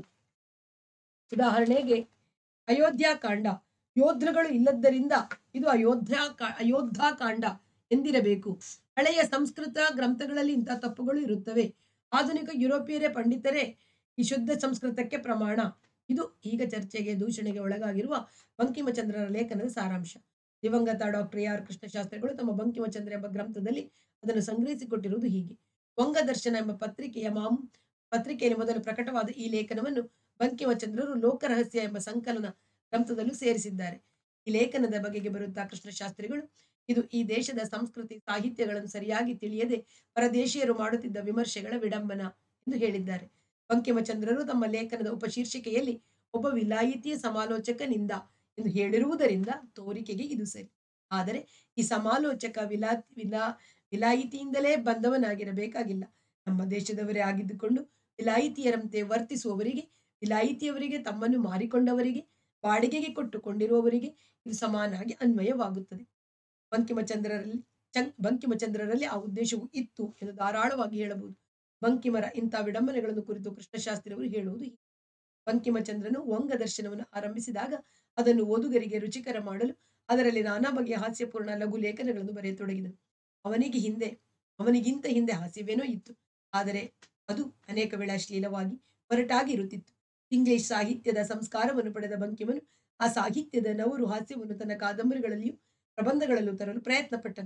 ಉದಾಹರಣೆಗೆ ಅಯೋಧ್ಯಾಕಾಂಡ ಯೋಧೃಗಳು ಇಲ್ಲದ್ದರಿಂದ ಇದು ಅಯೋಧ್ಯ ಅಯೋಧ್ಯಾಕಾಂಡ ಎಂದಿರಬೇಕು ಹಳೆಯ ಸಂಸ್ಕೃತ ಗ್ರಂಥಗಳಲ್ಲಿ ಇಂಥ ತಪ್ಪುಗಳು ಇರುತ್ತವೆ ಆಧುನಿಕ ಯುರೋಪಿಯರೇ ಪಂಡಿತರೇ ಈ ಶುದ್ಧ ಸಂಸ್ಕೃತಕ್ಕೆ ಪ್ರಮಾಣ ಇದು ಈಗ ಚರ್ಚೆಗೆ ದೂಷಣೆಗೆ ಒಳಗಾಗಿರುವ ಬಂಕಿಮಚಂದ್ರರ ಲೇಖನದ ಸಾರಾಂಶ ದಿವಂಗತ ಡಾಕ್ಟರ್ ಎ ಆರ್ ಕೃಷ್ಣಶಾಸ್ತ್ರಿಗಳು ತಮ್ಮ ಬಂಕಿಮಚಂದ್ರ ಎಂಬ ಗ್ರಂಥದಲ್ಲಿ ಅದನ್ನು ಸಂಗ್ರಹಿಸಿಕೊಟ್ಟಿರುವುದು ಹೀಗೆ ವಂಗದರ್ಶನ ಎಂಬ ಪತ್ರಿಕೆಯ ಮಾಮ್ ಪತ್ರಿಕೆಯಲ್ಲಿ ಮೊದಲು ಪ್ರಕಟವಾದ ಈ ಲೇಖನವನ್ನು ಬಂಕಿಮಚಂದ್ರರು ಲೋಕರಹಸ್ಯ ಎಂಬ ಸಂಕಲನ ಗ್ರಂಥದಲ್ಲೂ ಸೇರಿಸಿದ್ದಾರೆ ಈ ಲೇಖನದ ಬಗೆಗೆ ಬರುತ್ತಾ ಕೃಷ್ಣಶಾಸ್ತ್ರಿಗಳು ಇದು ಈ ದೇಶದ ಸಂಸ್ಕೃತಿ ಸಾಹಿತ್ಯಗಳನ್ನು ಸರಿಯಾಗಿ ತಿಳಿಯದೆ ಪರದೇಶೀಯರು ಮಾಡುತ್ತಿದ್ದ ವಿಮರ್ಶೆಗಳ ವಿಡಂಬನ ಎಂದು ಹೇಳಿದ್ದಾರೆ ಬಂಕಿಮಚಂದ್ರರು ತಮ್ಮ ಲೇಖನದ ಉಪಶೀರ್ಷಿಕೆಯಲ್ಲಿ ಒಬ್ಬ ವಿಲಾಯಿತಿಯ ಸಮಾಲೋಚಕನಿಂದ ಎಂದು ಹೇಳಿರುವುದರಿಂದ ತೋರಿಕೆಗೆ ಇದು ಸರಿ ಆದರೆ ಈ ಸಮಾಲೋಚಕ ವಿಲಾ ವಿಲಾ ವಿಲಾಯಿತಿಯಿಂದಲೇ ಬಂದವನಾಗಿರಬೇಕಾಗಿಲ್ಲ ನಮ್ಮ ದೇಶದವರೇ ಆಗಿದ್ದುಕೊಂಡು ವಿಲಾಯಿತಿಯರಂತೆ ವರ್ತಿಸುವವರಿಗೆ ವಿಲಾಯಿತಿಯವರಿಗೆ ತಮ್ಮನ್ನು ಮಾರಿಕೊಂಡವರಿಗೆ ಬಾಡಿಗೆಗೆ ಕೊಟ್ಟುಕೊಂಡಿರುವವರಿಗೆ ಇದು ಸಮಾನಾಗಿ ಅನ್ವಯವಾಗುತ್ತದೆ ಬಂಕಿಮಚಂದ್ರರಲ್ಲಿ ಚಂ ಬಂಕಿಮಚಂದ್ರರಲ್ಲಿ ಆ ಉದ್ದೇಶವು ಇತ್ತು ಎಂದು ಧಾರಾಳವಾಗಿ ಹೇಳಬಹುದು ಬಂಕಿಮರ ಇಂಥ ವಿಡಂಬನೆಗಳನ್ನು ಕುರಿತು ಕೃಷ್ಣಶಾಸ್ತ್ರಿ ಅವರು ಹೇಳುವುದು ಹೀಗೆ. ಬಂಕಿಮಚಂದ್ರನು ವಂಗ ದರ್ಶನವನ್ನು ಆರಂಭಿಸಿದಾಗ ಅದನ್ನು ಓದುಗರಿಗೆ ರುಚಿಕರ ಮಾಡಲು ಅದರಲ್ಲಿ ನಾನಾ ಬಗೆಯ ಹಾಸ್ಯಪೂರ್ಣ ಲಘು ಲೇಖನಗಳನ್ನು ಬರೆಯತೊಡಗಿದನು ಅವನಿಗೆ ಹಿಂದೆ ಅವನಿಗಿಂತ ಹಿಂದೆ ಹಾಸ್ಯವೇನೋ ಇತ್ತು ಆದರೆ ಅದು ಅನೇಕ ವೇಳೆ ಅಶ್ಲೀಲವಾಗಿ ಹೊರಟಾಗಿ ಇರುತ್ತಿತ್ತು ಇಂಗ್ಲಿಷ್ ಸಾಹಿತ್ಯದ ಸಂಸ್ಕಾರವನ್ನು ಪಡೆದ ಬಂಕಿಮನು ಆ ಸಾಹಿತ್ಯದ ನವರು ಹಾಸ್ಯವನ್ನು ತನ್ನ ಕಾದಂಬರಿಗಳಲ್ಲಿಯೂ ಪ್ರಬಂಧಗಳಲ್ಲೂ ತರಲು ಪ್ರಯತ್ನ ಪಟ್ಟನು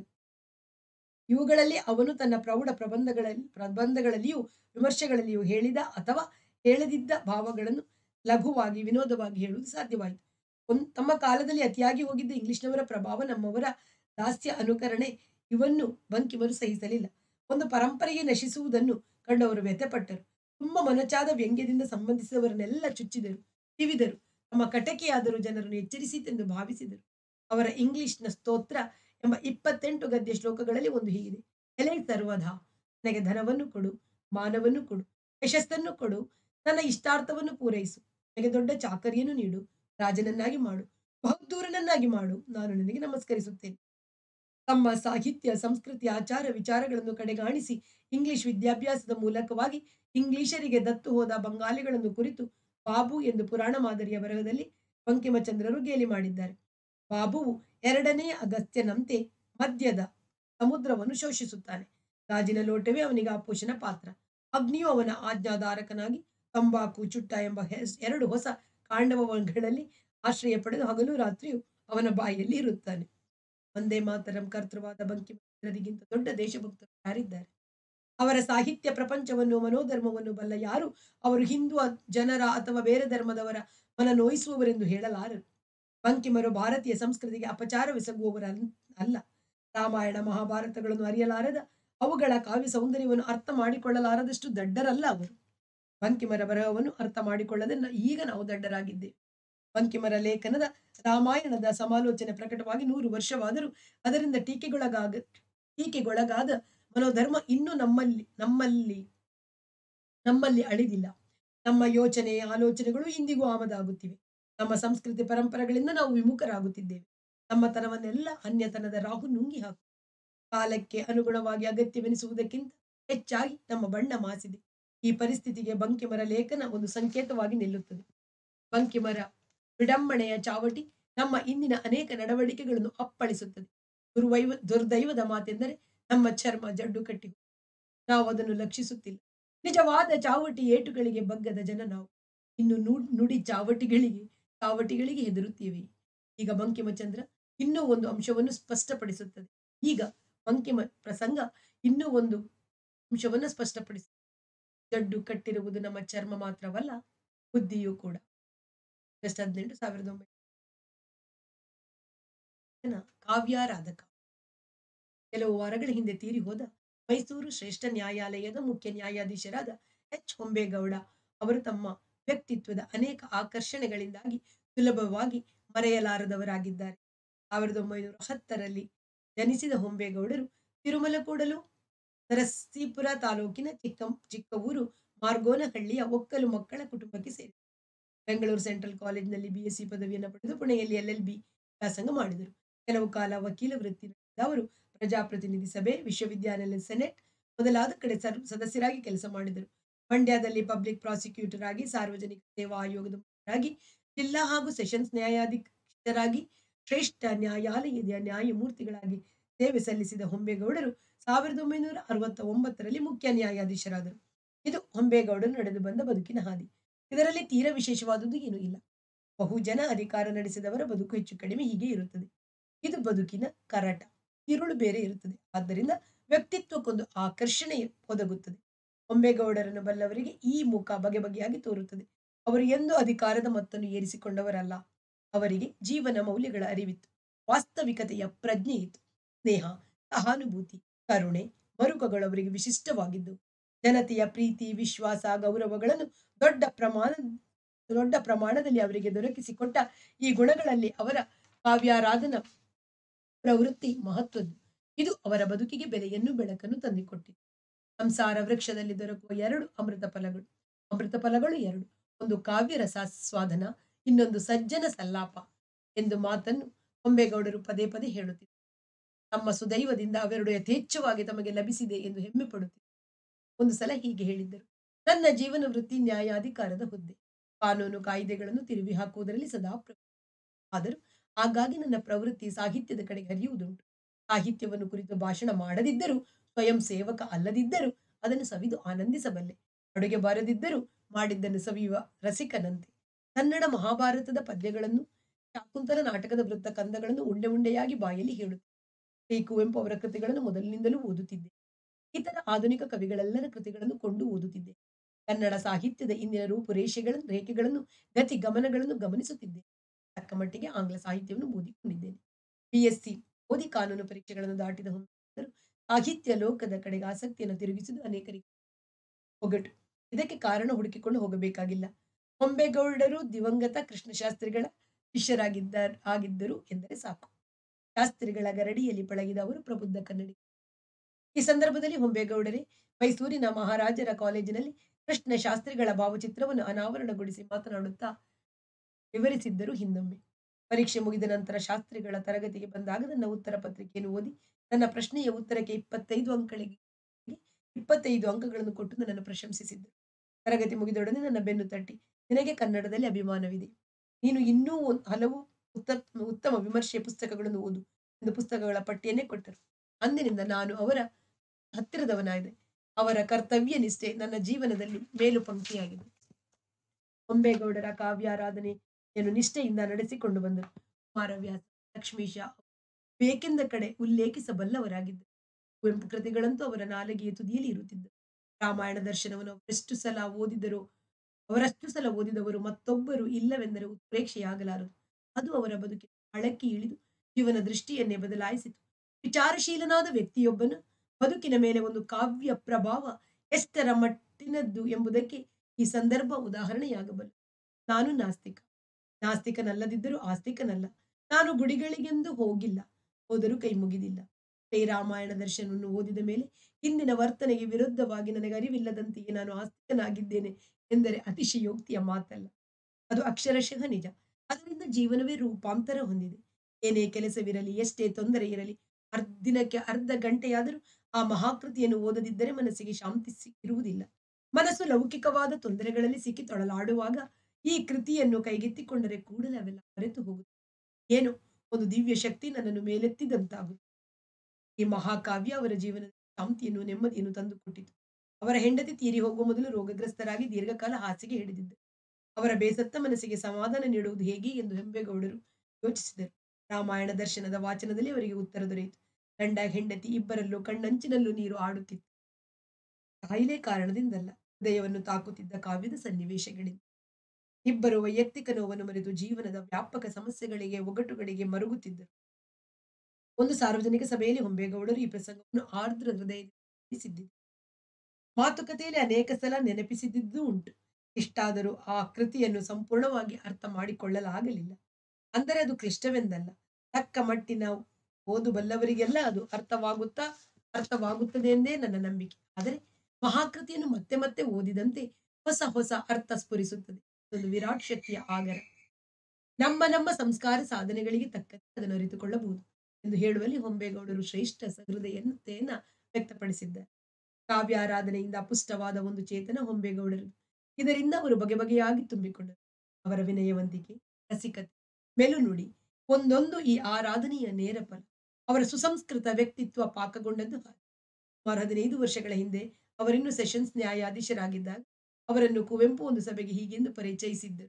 ಇವುಗಳಲ್ಲಿ ಅವನು ತನ್ನ ಪ್ರೌಢ ಪ್ರಬಂಧಗಳಲ್ಲಿ ಪ್ರಬಂಧಗಳಲ್ಲಿಯೂ ವಿಮರ್ಶೆಗಳಲ್ಲಿಯೂ ಹೇಳಿದ ಅಥವಾ ಹೇಳದಿದ್ದ ಭಾವಗಳನ್ನು ಲಘುವಾಗಿ ವಿನೋದವಾಗಿ ಹೇಳುವುದು ಸಾಧ್ಯವಾಯಿತು ಒಂದ್ ತಮ್ಮ ಕಾಲದಲ್ಲಿ ಅತಿಯಾಗಿ ಹೋಗಿದ್ದ ಇಂಗ್ಲಿಷ್ನವರ ಪ್ರಭಾವ ನಮ್ಮವರ ದಾಸ್ಯ ಅನುಕರಣೆ ಇವನ್ನು ಬಂಕಿಮರು ಸಹಿಸಲಿಲ್ಲ ಒಂದು ಪರಂಪರೆಗೆ ನಶಿಸುವುದನ್ನು ಕಂಡವರು ವ್ಯಥೆಪಟ್ಟರು ತುಂಬ ಮೊನಚಾದ ವ್ಯಂಗ್ಯದಿಂದ ಸಂಬಂಧಿಸಿದವರನ್ನೆಲ್ಲ ಚುಚ್ಚಿದರು ತಿವಿದರು ತಮ್ಮ ಕಟಕಿಯಾದರೂ ಜನರನ್ನು ಎಚ್ಚರಿಸಿತೆಂದು ಭಾವಿಸಿದರು ಅವರ ಇಂಗ್ಲಿಷ್ನ ಸ್ತೋತ್ರ ಎಂಬ ಇಪ್ಪತ್ತೆಂಟು ಗದ್ಯ ಶ್ಲೋಕಗಳಲ್ಲಿ ಒಂದು ಹೀಗಿದೆ ಎಲೆ ಸರ್ವಧ ನನಗೆ ಧನವನ್ನು ಕೊಡು ಮಾನವನ್ನು ಕೊಡು ಯಶಸ್ಸನ್ನು ಕೊಡು ನನ್ನ ಇಷ್ಟಾರ್ಥವನ್ನು ಪೂರೈಸು ನನಗೆ ದೊಡ್ಡ ಚಾಕರಿಯನ್ನು ನೀಡು ರಾಜನನ್ನಾಗಿ ಮಾಡು ಬಹುದೂರನನ್ನಾಗಿ ಮಾಡು ನಾನು ನಿನಗೆ ನಮಸ್ಕರಿಸುತ್ತೇನೆ ತಮ್ಮ ಸಾಹಿತ್ಯ ಸಂಸ್ಕೃತಿ ಆಚಾರ ವಿಚಾರಗಳನ್ನು ಕಡೆಗಾಣಿಸಿ ಇಂಗ್ಲಿಷ್ ವಿದ್ಯಾಭ್ಯಾಸದ ಮೂಲಕವಾಗಿ ಇಂಗ್ಲಿಷರಿಗೆ ದತ್ತು ಹೋದ ಬಂಗಾಲಿಗಳನ್ನು ಕುರಿತು ಬಾಬು ಎಂದು ಪುರಾಣ ಮಾದರಿಯ ಬರಹದಲ್ಲಿ ಬಂಕಿಮಚಂದ್ರರು ಗೇಲಿ ಮಾಡಿದ್ದಾರೆ ಬಾಬುವು ಎರಡನೇ ಅಗಸ್ತ್ಯನಂತೆ ಮದ್ಯದ ಸಮುದ್ರವನ್ನು ಶೋಷಿಸುತ್ತಾನೆ ಗಾಜಿನ ಲೋಟವೇ ಅವನಿಗೆ ಆಪೋಷಣ ಪಾತ್ರ ಅಗ್ನಿಯು ಅವನ ಆಜ್ಞಾಧಾರಕನಾಗಿ ತಂಬಾಕು ಚುಟ್ಟ ಎಂಬ ಹೆಸ್- ಎರಡು ಹೊಸ ಕಾಂಡವಗಳಲ್ಲಿ ಆಶ್ರಯ ಪಡೆದು ಹಗಲು ರಾತ್ರಿಯು ಅವನ ಬಾಯಿಯಲ್ಲಿ ಇರುತ್ತಾನೆ ಒಂದೇ ಮಾತರಂ ಕರ್ತೃವಾದ ಬಂಕಿಮಚಂದ್ರರಿಗಿಂತ ದೊಡ್ಡ ದೇಶಭಕ್ತರು ಯಾರಿದ್ದಾರೆ ಅವರ ಸಾಹಿತ್ಯ ಪ್ರಪಂಚವನ್ನು ಮನೋಧರ್ಮವನ್ನು ಬಲ್ಲ ಯಾರು ಅವರು ಹಿಂದೂ ಅ- ಜನರ ಅಥವಾ ಬೇರೆ ಧರ್ಮದವರ ಮನ ನೋಯಿಸುವವರೆಂದು ಹೇಳಲಾರರು ಬಂಕಿಮರು ಭಾರತೀಯ ಸಂಸ್ಕೃತಿಗೆ ಅಪಚಾರವೆಸಗುವವರ ಅಲ್ಲ ರಾಮಾಯಣ ಮಹಾಭಾರತಗಳನ್ನು ಅರಿಯಲಾರದ ಅವುಗಳ ಕಾವ್ಯ ಸೌಂದರ್ಯವನ್ನು ಅರ್ಥ ಮಾಡಿಕೊಳ್ಳಲಾರದಷ್ಟು ದಡ್ಡರಲ್ಲ ಅವರು ಬಂಕಿಮರ ಬರಹವನ್ನು ಅರ್ಥ ಮಾಡಿಕೊಳ್ಳದೆ ನ- ಈಗ ನಾವು ದಡ್ಡರಾಗಿದ್ದೇವೆ ಬಂಕಿಮರ ಲೇಖನದ ರಾಮಾಯಣದ ಸಮಾಲೋಚನೆ ಪ್ರಕಟವಾಗಿ ನೂರು ವರ್ಷವಾದರೂ ಅದರಿಂದ ಟೀಕೆಗೊಳಗಾಗ ಟೀಕೆಗೊಳಗಾದ ಮನೋಧರ್ಮ ಇನ್ನೂ ನಮ್ಮಲ್ಲಿ ನಮ್ಮಲ್ಲಿ ನಮ್ಮಲ್ಲಿ ಅಳಿದಿಲ್ಲ ನಮ್ಮ ಯೋಚನೆ ಆಲೋಚನೆಗಳು ಇಂದಿಗೂ ಆಮದಾಗುತ್ತಿವೆ ನಮ್ಮ ಸಂಸ್ಕೃತಿ ಪರಂಪರೆಗಳಿಂದ ನಾವು ವಿಮುಖರಾಗುತ್ತಿದ್ದೇವೆ ನಮ್ಮ ತನವನ್ನೆಲ್ಲ ಅನ್ಯತನದ ರಾಹು ನುಂಗಿ ಹಾಕು ಕಾಲಕ್ಕೆ ಅನುಗುಣವಾಗಿ ಅಗತ್ಯವೆನಿಸುವುದಕ್ಕಿಂತ ಹೆಚ್ಚಾಗಿ ನಮ್ಮ ಬಣ್ಣ ಮಾಸಿದೆ ಈ ಪರಿಸ್ಥಿತಿಗೆ ಬಂಕಿಮರ ಲೇಖನ ಒಂದು ಸಂಕೇತವಾಗಿ ನಿಲ್ಲುತ್ತದೆ ಬಂಕಿಮರ ವಿಡಂಬಣೆಯ ಚಾವಟಿ ನಮ್ಮ ಇಂದಿನ ಅನೇಕ ನಡವಳಿಕೆಗಳನ್ನು ಅಪ್ಪಳಿಸುತ್ತದೆ ದುರ್ವೈವ ದುರ್ದೈವದ ಮಾತೆಂದರೆ ನಮ್ಮ ಚರ್ಮ ಜಡ್ಡು ಕಟ್ಟಿ ನಾವು ಅದನ್ನು ಲಕ್ಷಿಸುತ್ತಿಲ್ಲ ನಿಜವಾದ ಚಾವಟಿ ಏಟುಗಳಿಗೆ ಬಗ್ಗದ ಜನ ನಾವು ಇನ್ನು ನು- ನುಡಿ ಚಾವಟಿಗಳಿಗೆ ಚಾವಟಿಗಳಿಗೆ ಹೆದರುತ್ತೇವೆ ಈಗ ಬಂಕಿಮಚಂದ್ರ ಇನ್ನೂ ಒಂದು ಅಂಶವನ್ನು ಸ್ಪಷ್ಟಪಡಿಸುತ್ತದೆ ಈಗ ಬಂಕಿಮ ಪ್ರಸಂಗ ಇನ್ನೂ ಒಂದು ಅಂಶವನ್ನು ಸ್ಪಷ್ಟಪಡಿಸುತ್ತದೆ ಜಡ್ಡು ಕಟ್ಟಿರುವುದು ನಮ್ಮ ಚರ್ಮ ಮಾತ್ರವಲ್ಲ ಬುದ್ಧಿಯೂ ಕೂಡ ಆಗಸ್ಟ್ ಹದಿನೆಂಟು ಸಾವಿರದ ಒಂಬೈನೂರ ಜನ ಕಾವ್ಯಾರಾಧಕ ಕೆಲವು ವಾರಗಳ ಹಿಂದೆ ತೀರಿ ಹೋದ ಮೈಸೂರು ಶ್ರೇಷ್ಠ ನ್ಯಾಯಾಲಯದ ಮುಖ್ಯ ನ್ಯಾಯಾಧೀಶರಾದ ಎಚ್ ಹೊಂಬೇಗೌಡ ಅವರು ತಮ್ಮ ವ್ಯಕ್ತಿತ್ವದ ಅನೇಕ ಆಕರ್ಷಣೆಗಳಿಂದಾಗಿ ಸುಲಭವಾಗಿ ಮರೆಯಲಾರದವರಾಗಿದ್ದಾರೆ ಸಾವಿರದ ಒಂಬೈನೂರ ಹತ್ತರಲ್ಲಿ ಜನಿಸಿದ ಹೊಂಬೇಗೌಡರು ತಿರುಮಲ ಕೂಡಲು ನರಸೀಪುರ ತಾಲೂಕಿನ ಚಿಕ್ಕ ಚಿಕ್ಕ ಊರು ಮಾರ್ಗೋನಹಳ್ಳಿಯ ಒಕ್ಕಲು ಮಕ್ಕಳ ಕುಟುಂಬಕ್ಕೆ ಸೇರಿದರು ಬೆಂಗಳೂರು ಸೆಂಟ್ರಲ್ ಕಾಲೇಜಿನಲ್ಲಿ ಬಿಎಸ್ಸಿ ಪದವಿಯನ್ನು ಪಡೆದು ಪುಣೆಯಲ್ಲಿ ಎಲ್ ಎಲ್ ಬಿ ವ್ಯಾಸಂಗ ಮಾಡಿದರು ಕೆಲವು ಕಾಲ ವಕೀಲ ವೃತ್ತಿ ನಡೆಸಿದ ಅವರು ಪ್ರಜಾಪ್ರತಿನಿಧಿ ಸಭೆ ವಿಶ್ವವಿದ್ಯಾನಿಲಯ ಸೆನೆಟ್ ಮೊದಲಾದ ಕಡೆ ಸರ್ ಸದಸ್ಯರಾಗಿ ಕೆಲಸ ಮಾಡಿದರು ಮಂಡ್ಯದಲ್ಲಿ ಪಬ್ಲಿಕ್ ಪ್ರಾಸಿಕ್ಯೂಟರ್ ಆಗಿ ಸಾರ್ವಜನಿಕ ಸೇವಾ ಆಯೋಗದ ಮುಖ್ಯರಾಗಿ ಜಿಲ್ಲಾ ಹಾಗೂ ಸೆಷನ್ಸ್ ನ್ಯಾಯಾಧೀಶರಾಗಿ ಶ್ರೇಷ್ಠ ನ್ಯಾಯಾಲಯದ ನ್ಯಾಯಮೂರ್ತಿಗಳಾಗಿ ಸೇವೆ ಸಲ್ಲಿಸಿದ ಹೊಂಬೇಗೌಡರು ಸಾವಿರದ ಒಂಬೈನೂರ ಅರವತ್ತ ಒಂಬತ್ತರಲ್ಲಿ ಮುಖ್ಯ ನ್ಯಾಯಾಧೀಶರಾದರು ಇದು ಹೊಂಬೇಗೌಡರು ನಡೆದು ಬಂದ ಬದುಕಿನ ಹಾದಿ ಇದರಲ್ಲಿ ತೀರ ವಿಶೇಷವಾದುದು ಏನೂ ಇಲ್ಲ ಬಹುಜನ ಅಧಿಕಾರ ನಡೆಸಿದವರ ಬದುಕು ಹೆಚ್ಚು ಕಡಿಮೆ ಹೀಗೆ ಇರುತ್ತದೆ ಇದು ಬದುಕಿನ ಕರಟ ತಿರುಳು ಬೇರೆ ಇರುತ್ತದೆ ಆದ್ದರಿಂದ ವ್ಯಕ್ತಿತ್ವಕ್ಕೊಂದು ಆಕರ್ಷಣೆ ಒದಗುತ್ತದೆ ಹೊಂಬೇಗೌಡರನ್ನು ಬಲ್ಲವರಿಗೆ ಈ ಮುಖ ಬಗೆ ಬಗೆಯಾಗಿ ತೋರುತ್ತದೆ ಅವರು ಎಂದು ಅಧಿಕಾರದ ಮತ್ತನ್ನು ಏರಿಸಿಕೊಂಡವರಲ್ಲ ಅವರಿಗೆ ಜೀವನ ಮೌಲ್ಯಗಳ ಅರಿವಿತ್ತು ವಾಸ್ತವಿಕತೆಯ ಪ್ರಜ್ಞೆ ಇತ್ತು ಸ್ನೇಹ ಸಹಾನುಭೂತಿ ಕರುಣೆ ಮರುಕಗಳು ಅವರಿಗೆ ವಿಶಿಷ್ಟವಾಗಿದ್ದು ಜನತೆಯ ಪ್ರೀತಿ ವಿಶ್ವಾಸ ಗೌರವಗಳನ್ನು ದೊಡ್ಡ ಪ್ರಮಾಣ ದೊಡ್ಡ ಪ್ರಮಾಣದಲ್ಲಿ ಅವರಿಗೆ ದೊರಕಿಸಿಕೊಟ್ಟ ಈ ಗುಣಗಳಲ್ಲಿ ಅವರ ಕಾವ್ಯಾರಾಧನ ಪ್ರವೃತ್ತಿ ಮಹತ್ವದ್ದು ಇದು ಅವರ ಬದುಕಿಗೆ ಬೆಲೆಯನ್ನು ಬೆಳಕನ್ನು ತಂದುಕೊಟ್ಟಿತು ಸಂಸಾರ ವೃಕ್ಷದಲ್ಲಿ ದೊರಕುವ ಎರಡು ಅಮೃತ ಫಲಗಳು ಅಮೃತ ಫಲಗಳು ಎರಡು ಒಂದು ಕಾವ್ಯ ರಸಾಸ್ವಾದನ ಇನ್ನೊಂದು ಸಜ್ಜನ ಸಲ್ಲಾಪ ಎಂದು ಮಾತನ್ನು ಹೊಂಬೇಗೌಡರು ಪದೇ ಪದೇ ಹೇಳುತ್ತಿದ್ದರು ತಮ್ಮ ಸುದೈವದಿಂದ ಅವೆರಡು ಯಥೇಚ್ಛವಾಗಿ ತಮಗೆ ಲಭಿಸಿದೆ ಎಂದು ಹೆಮ್ಮೆ ಪಡುತ್ತಿದ್ದರು ಒಂದು ಸಲ ಹೀಗೆ ಹೇಳಿದ್ದರು ನನ್ನ ಜೀವನ ವೃತ್ತಿ ನ್ಯಾಯಾಧಿಕಾರದ ಹುದ್ದೆ ಕಾನೂನು ಕಾಯ್ದೆಗಳನ್ನು ತಿರುವಿ ಹಾಕುವುದರಲ್ಲಿ ಸದಾ ಪ್ರವೃತ್ತಿ ಆದರೂ ಆಗಾಗ್ಗೆ ನನ್ನ ಪ್ರವೃತ್ತಿ ಸಾಹಿತ್ಯದ ಕಡೆಗೆ ಹರಿಯುವುದುಂಟು ಸಾಹಿತ್ಯವನ್ನು ಕುರಿತು ಭಾಷಣ ಮಾಡದಿದ್ದರೂ ಸ್ವಯಂ ಸೇವಕ ಅಲ್ಲದಿದ್ದರೂ ಅದನ್ನು ಸವಿದು ಆನಂದಿಸಬಲ್ಲೆ ಅಡುಗೆ ಬಾರದಿದ್ದರೂ ಮಾಡಿದ್ದನ್ನು ಸವಿಯುವ ರಸಿಕನಂತೆ ಕನ್ನಡ ಮಹಾಭಾರತದ ಪದ್ಯಗಳನ್ನು ಶಾಕುಂತಲ ನಾಟಕದ ವೃತ್ತ ಕಂದಗಳನ್ನು ಉಂಡೆ ಉಂಡೆಯಾಗಿ ಬಾಯಲ್ಲಿ ಹೇಳುತ್ತಿದ್ದೆ ಶ್ರೀ ಕುವೆಂಪು ಅವರ ಕೃತಿಗಳನ್ನು ಮೊದಲಿನಿಂದಲೂ ಓದುತ್ತಿದ್ದೆ ಇತರ ಆಧುನಿಕ ಕವಿಗಳೆಲ್ಲರ ಕೃತಿಗಳನ್ನು ಕೊಂಡು ಓದುತ್ತಿದ್ದೆ ಕನ್ನಡ ಸಾಹಿತ್ಯದ ಇಂದಿನ ರೂಪುರೇಷೆಗಳನ್ನು ರೇಖೆಗಳನ್ನು ಗತಿ ಗಮನಗಳನ್ನು ಗಮನಿಸುತ್ತಿದ್ದೆ ತಕ್ಕ ಮಟ್ಟಿಗೆ ಆಂಗ್ಲ ಸಾಹಿತ್ಯವನ್ನು ಓದಿಕೊಂಡಿದ್ದೇನೆ ಬಿಎಸ್ಸಿ ಓದಿ ಕಾನೂನು ಪರೀಕ್ಷೆಗಳನ್ನು ದಾಟಿದ ಹೊಂದಿದ್ದರು ಸಾಹಿತ್ಯ ಲೋಕದ ಕಡೆಗೆ ಆಸಕ್ತಿಯನ್ನು ತಿರುಗಿಸುವುದು ಅನೇಕರಿಗೆ ಒಗಟು ಇದಕ್ಕೆ ಕಾರಣ ಹುಡುಕಿಕೊಂಡು ಹೋಗಬೇಕಾಗಿಲ್ಲ ಹೊಂಬೇಗೌಡರು ದಿವಂಗತ ಕೃಷ್ಣಶಾಸ್ತ್ರಿಗಳ ಶಿಷ್ಯರಾಗಿದ್ದ ಆಗಿದ್ದರು ಎಂದರೆ ಸಾಕು ಶಾಸ್ತ್ರಿಗಳ ಗರಡಿಯಲ್ಲಿ ಪಳಗಿದ ಅವರು ಪ್ರಬುದ್ಧ ಕನ್ನಡಿ ಈ ಸಂದರ್ಭದಲ್ಲಿ ಹೊಂಬೇಗೌಡರೇ ಮೈಸೂರಿನ ಮಹಾರಾಜರ ಕಾಲೇಜಿನಲ್ಲಿ ಕೃಷ್ಣ ಶಾಸ್ತ್ರಿಗಳ ಭಾವಚಿತ್ರವನ್ನು ಅನಾವರಣಗೊಳಿಸಿ ಮಾತನಾಡುತ್ತಾ ವಿವರಿಸಿದ್ದರು ಹಿಂದೊಮ್ಮೆ ಪರೀಕ್ಷೆ ಮುಗಿದ ನಂತರ ಶಾಸ್ತ್ರಿಗಳ ತರಗತಿಗೆ ಬಂದಾಗ ನನ್ನ ಉತ್ತರ ಪತ್ರಿಕೆಯನ್ನು ಓದಿ ನನ್ನ ಪ್ರಶ್ನೆಯ ಉತ್ತರಕ್ಕೆ ಇಪ್ಪತ್ತೈದು ಅಂಕಗಳಿಗೆ ಇಪ್ಪತ್ತೈದು ಅಂಕಗಳನ್ನು ಕೊಟ್ಟು ನನ್ನನ್ನು ಪ್ರಶಂಸಿಸಿದ್ದರು ತರಗತಿ ಮುಗಿದೊಡನೆ ನನ್ನ ಬೆನ್ನು ತಟ್ಟಿ ನಿನಗೆ ಕನ್ನಡದಲ್ಲಿ ಅಭಿಮಾನವಿದೆ ನೀನು ಇನ್ನೂ ಒಂದ್- ಹಲವು ಉತ್ತ ಉತ್ತಮ ವಿಮರ್ಶೆ ಪುಸ್ತಕಗಳನ್ನು ಓದು ಎಂದು ಪುಸ್ತಕಗಳ ಪಟ್ಟಿಯನ್ನೇ ಕೊಟ್ಟರು ಅಂದಿನಿಂದ ನಾನು ಅವರ ಹತ್ತಿರದವನಾದೆ ಅವರ ಕರ್ತವ್ಯ ನಿಷ್ಠೆ ನನ್ನ ಜೀವನದಲ್ಲಿ ಮೇಲು ಪಂಕ್ತಿಯಾಗಿದೆ ಹೊಂಬೇಗೌಡರ ಕಾವ್ಯಾರಾಧನೆಯನ್ನು ನಿಷ್ಠೆಯಿಂದ ನಡೆಸಿಕೊಂಡು ಬಂದರು ಕುಮಾರವ್ಯಾಸ ಲಕ್ಷ್ಮೀಶ ಬೇಕೆಂದ ಕಡೆ ಉಲ್ಲೇಖಿಸಬಲ್ಲವರಾಗಿದ್ದರು ಕುವೆಂಪು ಕೃತಿಗಳಂತೂ ಅವರ ನಾಲಿಗೆಯ ತುದಿಯಲ್ಲಿ ಇರುತ್ತಿದ್ದರು ರಾಮಾಯಣ ದರ್ಶನವನ್ನು ಅವರೆಷ್ಟು ಸಲ ಓದಿದರೋ ಅವರಷ್ಟು ಸಲ ಓದಿದವರು ಮತ್ತೊಬ್ಬರು ಇಲ್ಲವೆಂದರೆ ಉತ್ಪ್ರೇಕ್ಷೆಯಾಗಲಾರದು ಅದು ಅವರ ಬದುಕಿನ ಆಳಕ್ಕೆ ಇಳಿದು ಜೀವನ ದೃಷ್ಟಿಯನ್ನೇ ಬದಲಾಯಿಸಿತು ವಿಚಾರಶೀಲನಾದ ವ್ಯಕ್ತಿಯೊಬ್ಬನು ಬದುಕಿನ ಮೇಲೆ ಒಂದು ಕಾವ್ಯ ಪ್ರಭಾವ ಎಷ್ಟರ ಮಟ್ಟಿನದ್ದು ಎಂಬುದಕ್ಕೆ ಈ ಸಂದರ್ಭ ಉದಾಹರಣೆಯಾಗಬಲ್ಲ ನಾನು ನಾಸ್ತಿಕ ನಾಸ್ತಿಕನಲ್ಲದಿದ್ದರೂ ಆಸ್ತಿಕನಲ್ಲ ನಾನು ಗುಡಿಗಳಿಗೆಂದು ಹೋಗಿಲ್ಲ ಹೋದರೂ ಕೈ ಮುಗಿದಿಲ್ಲ ಶ್ರೀರಾಮಾಯಣ ದರ್ಶನವನ್ನು ಓದಿದ ಮೇಲೆ ಹಿಂದಿನ ವರ್ತನೆಗೆ ವಿರುದ್ಧವಾಗಿ ನನಗೆ ಅರಿವಿಲ್ಲದಂತೆಯೇ ನಾನು ಆಸ್ತಿಕನಾಗಿದ್ದೇನೆ ಎಂದರೆ ಅತಿಶಯೋಕ್ತಿಯ ಮಾತಲ್ಲ ಅದು ಅಕ್ಷರಶಃ ನಿಜ ಅದರಿಂದ ಜೀವನವೇ ರೂಪಾಂತರ ಹೊಂದಿದೆ ಏನೇ ಕೆಲಸವಿರಲಿ ಎಷ್ಟೇ ತೊಂದರೆ ಇರಲಿ ಅರ್ಧ ದಿನಕ್ಕೆ ಅರ್ಧ ಗಂಟೆಯಾದರೂ ಆ ಮಹಾಕೃತಿಯನ್ನು ಓದದಿದ್ದರೆ ಮನಸ್ಸಿಗೆ ಶಾಂತಿ ಸಿ- ಇರುವುದಿಲ್ಲ ಮನಸ್ಸು ಲೌಕಿಕವಾದ ತೊಂದರೆಗಳಲ್ಲಿ ಸಿಕ್ಕಿ ತೊಳಲಾಡುವಾಗ ಈ ಕೃತಿಯನ್ನು ಕೈಗೆತ್ತಿಕೊಂಡರೆ ಕೂಡಲೇ ಅವೆಲ್ಲ ಮರೆತು ಹೋಗುತ್ತೆ ಏನು ಒಂದು ದಿವ್ಯ ಶಕ್ತಿ ನನ್ನನ್ನು ಮೇಲೆತ್ತಿದಂತಾಗುತ್ತೆ ಈ ಮಹಾಕಾವ್ಯ ಅವರ ಜೀವನದ ಶಾಂತಿಯನ್ನು ನೆಮ್ಮದಿಯನ್ನು ತಂದುಕೊಟ್ಟಿತು ಅವರ ಹೆಂಡತಿ ತೀರಿ ಹೋಗುವ ಮೊದಲು ರೋಗಗ್ರಸ್ತರಾಗಿ ದೀರ್ಘಕಾಲ ಹಾಸಿಗೆ ಹಿಡಿದಿದ್ದರು ಅವರ ಬೇಸತ್ತ ಮನಸ್ಸಿಗೆ ಸಮಾಧಾನ ನೀಡುವುದು ಹೇಗೆ ಎಂದು ಹೆಂಬೇಗೌಡರು ಯೋಚಿಸಿದರು ರಾಮಾಯಣ ದರ್ಶನದ ವಾಚನದಲ್ಲಿ ಅವರಿಗೆ ಉತ್ತರ ದೊರೆಯಿತು ಗಂಡ ಹೆಂಡತಿ ಇಬ್ಬರಲ್ಲೂ ಕಣ್ಣಂಚಿನಲ್ಲೂ ನೀರು ಆಡುತ್ತಿತ್ತು ಕಾಯಿಲೆ ಕಾರಣದಿಂದಲ್ಲ ಹೃದಯವನ್ನು ತಾಕುತ್ತಿದ್ದ ಕಾವ್ಯದ ಸನ್ನಿವೇಶಗಳಿಂದ ಇಬ್ಬರು ವೈಯಕ್ತಿಕ ನೋವನ್ನು ಮರೆತು ಜೀವನದ ವ್ಯಾಪಕ ಸಮಸ್ಯೆಗಳಿಗೆ ಒಗಟುಗಳಿಗೆ ಮರುಗುತ್ತಿದ್ದರು ಒಂದು ಸಾರ್ವಜನಿಕ ಸಭೆಯಲ್ಲಿ ಹೊಂಬೇಗೌಡರು ಈ ಪ್ರಸಂಗವನ್ನು ಆರ್ದ್ರ ಹೃದಯದಿಂದ ಮಾತುಕತೆಯಲ್ಲಿ ಅನೇಕ ಸಲ ನೆನಪಿಸಿದ್ದು ಉಂಟು ಇಷ್ಟಾದರೂ ಆ ಕೃತಿಯನ್ನು ಸಂಪೂರ್ಣವಾಗಿ ಅರ್ಥ ಮಾಡಿಕೊಳ್ಳಲಾಗಲಿಲ್ಲ ಅಂದರೆ ಅದು ಕ್ಲಿಷ್ಟವೆಂದಲ್ಲ ತಕ್ಕ ಮಟ್ಟಿನ ಓದುಬಲ್ಲವರಿಗೆಲ್ಲ ಅದು ಅರ್ಥವಾಗುತ್ತಾ ಅರ್ಥವಾಗುತ್ತದೆ ಎಂದೇ ನನ್ನ ನಂಬಿಕೆ ಆದರೆ ಮಹಾಕೃತಿಯನ್ನು ಮತ್ತೆ ಮತ್ತೆ ಓದಿದಂತೆ ಹೊಸ ಹೊಸ ಅರ್ಥ ಸ್ಫುರಿಸುತ್ತದೆ ಒಂದು ವಿರಾಟ್ ಶಕ್ತಿಯ ಆಗರ ನಮ್ಮ ನಮ್ಮ ಸಂಸ್ಕಾರ ಸಾಧನೆಗಳಿಗೆ ತಕ್ಕಂತೆ ಅದನ್ನು ಅರಿತುಕೊಳ್ಳಬಹುದು ಎಂದು ಹೇಳುವಲ್ಲಿ ಹೊಂಬೇಗೌಡರು ಶ್ರೇಷ್ಠ ಸಹೃದಯತೆಯನ್ನ ವ್ಯಕ್ತಪಡಿಸಿದ್ದಾರೆ ಕಾವ್ಯಾರಾಧನೆಯಿಂದ ಪುಷ್ಟವಾದ ಒಂದು ಚೇತನ ಹೊಂಬೇಗೌಡರು ಇದರಿಂದ ಅವರು ಬಗೆ ಬಗೆಯಾಗಿ ತುಂಬಿಕೊಂಡರು ಅವರ ವಿನಯವಂತಿಕೆ ರಸಿಕತೆ ಮೆಲುನುಡಿ ಒಂದೊಂದು ಈ ಆರಾಧನೆಯ ನೇರ ಫಲ ಅವರ ಸುಸಂಸ್ಕೃತ ವ್ಯಕ್ತಿತ್ವ ಪಾಕಗೊಂಡದ್ದು ಹಾಗೆ ಸುಮಾರು ಹದಿನೈದು ವರ್ಷಗಳ ಹಿಂದೆ ಅವರಿನ್ನು ಸೆಷನ್ಸ್ ನ್ಯಾಯಾಧೀಶರಾಗಿದ್ದಾಗ ಅವರನ್ನು ಕುವೆಂಪು ಒಂದು ಸಭೆಗೆ ಹೀಗೆಂದು ಪರಿಚಯಿಸಿದ್ದರು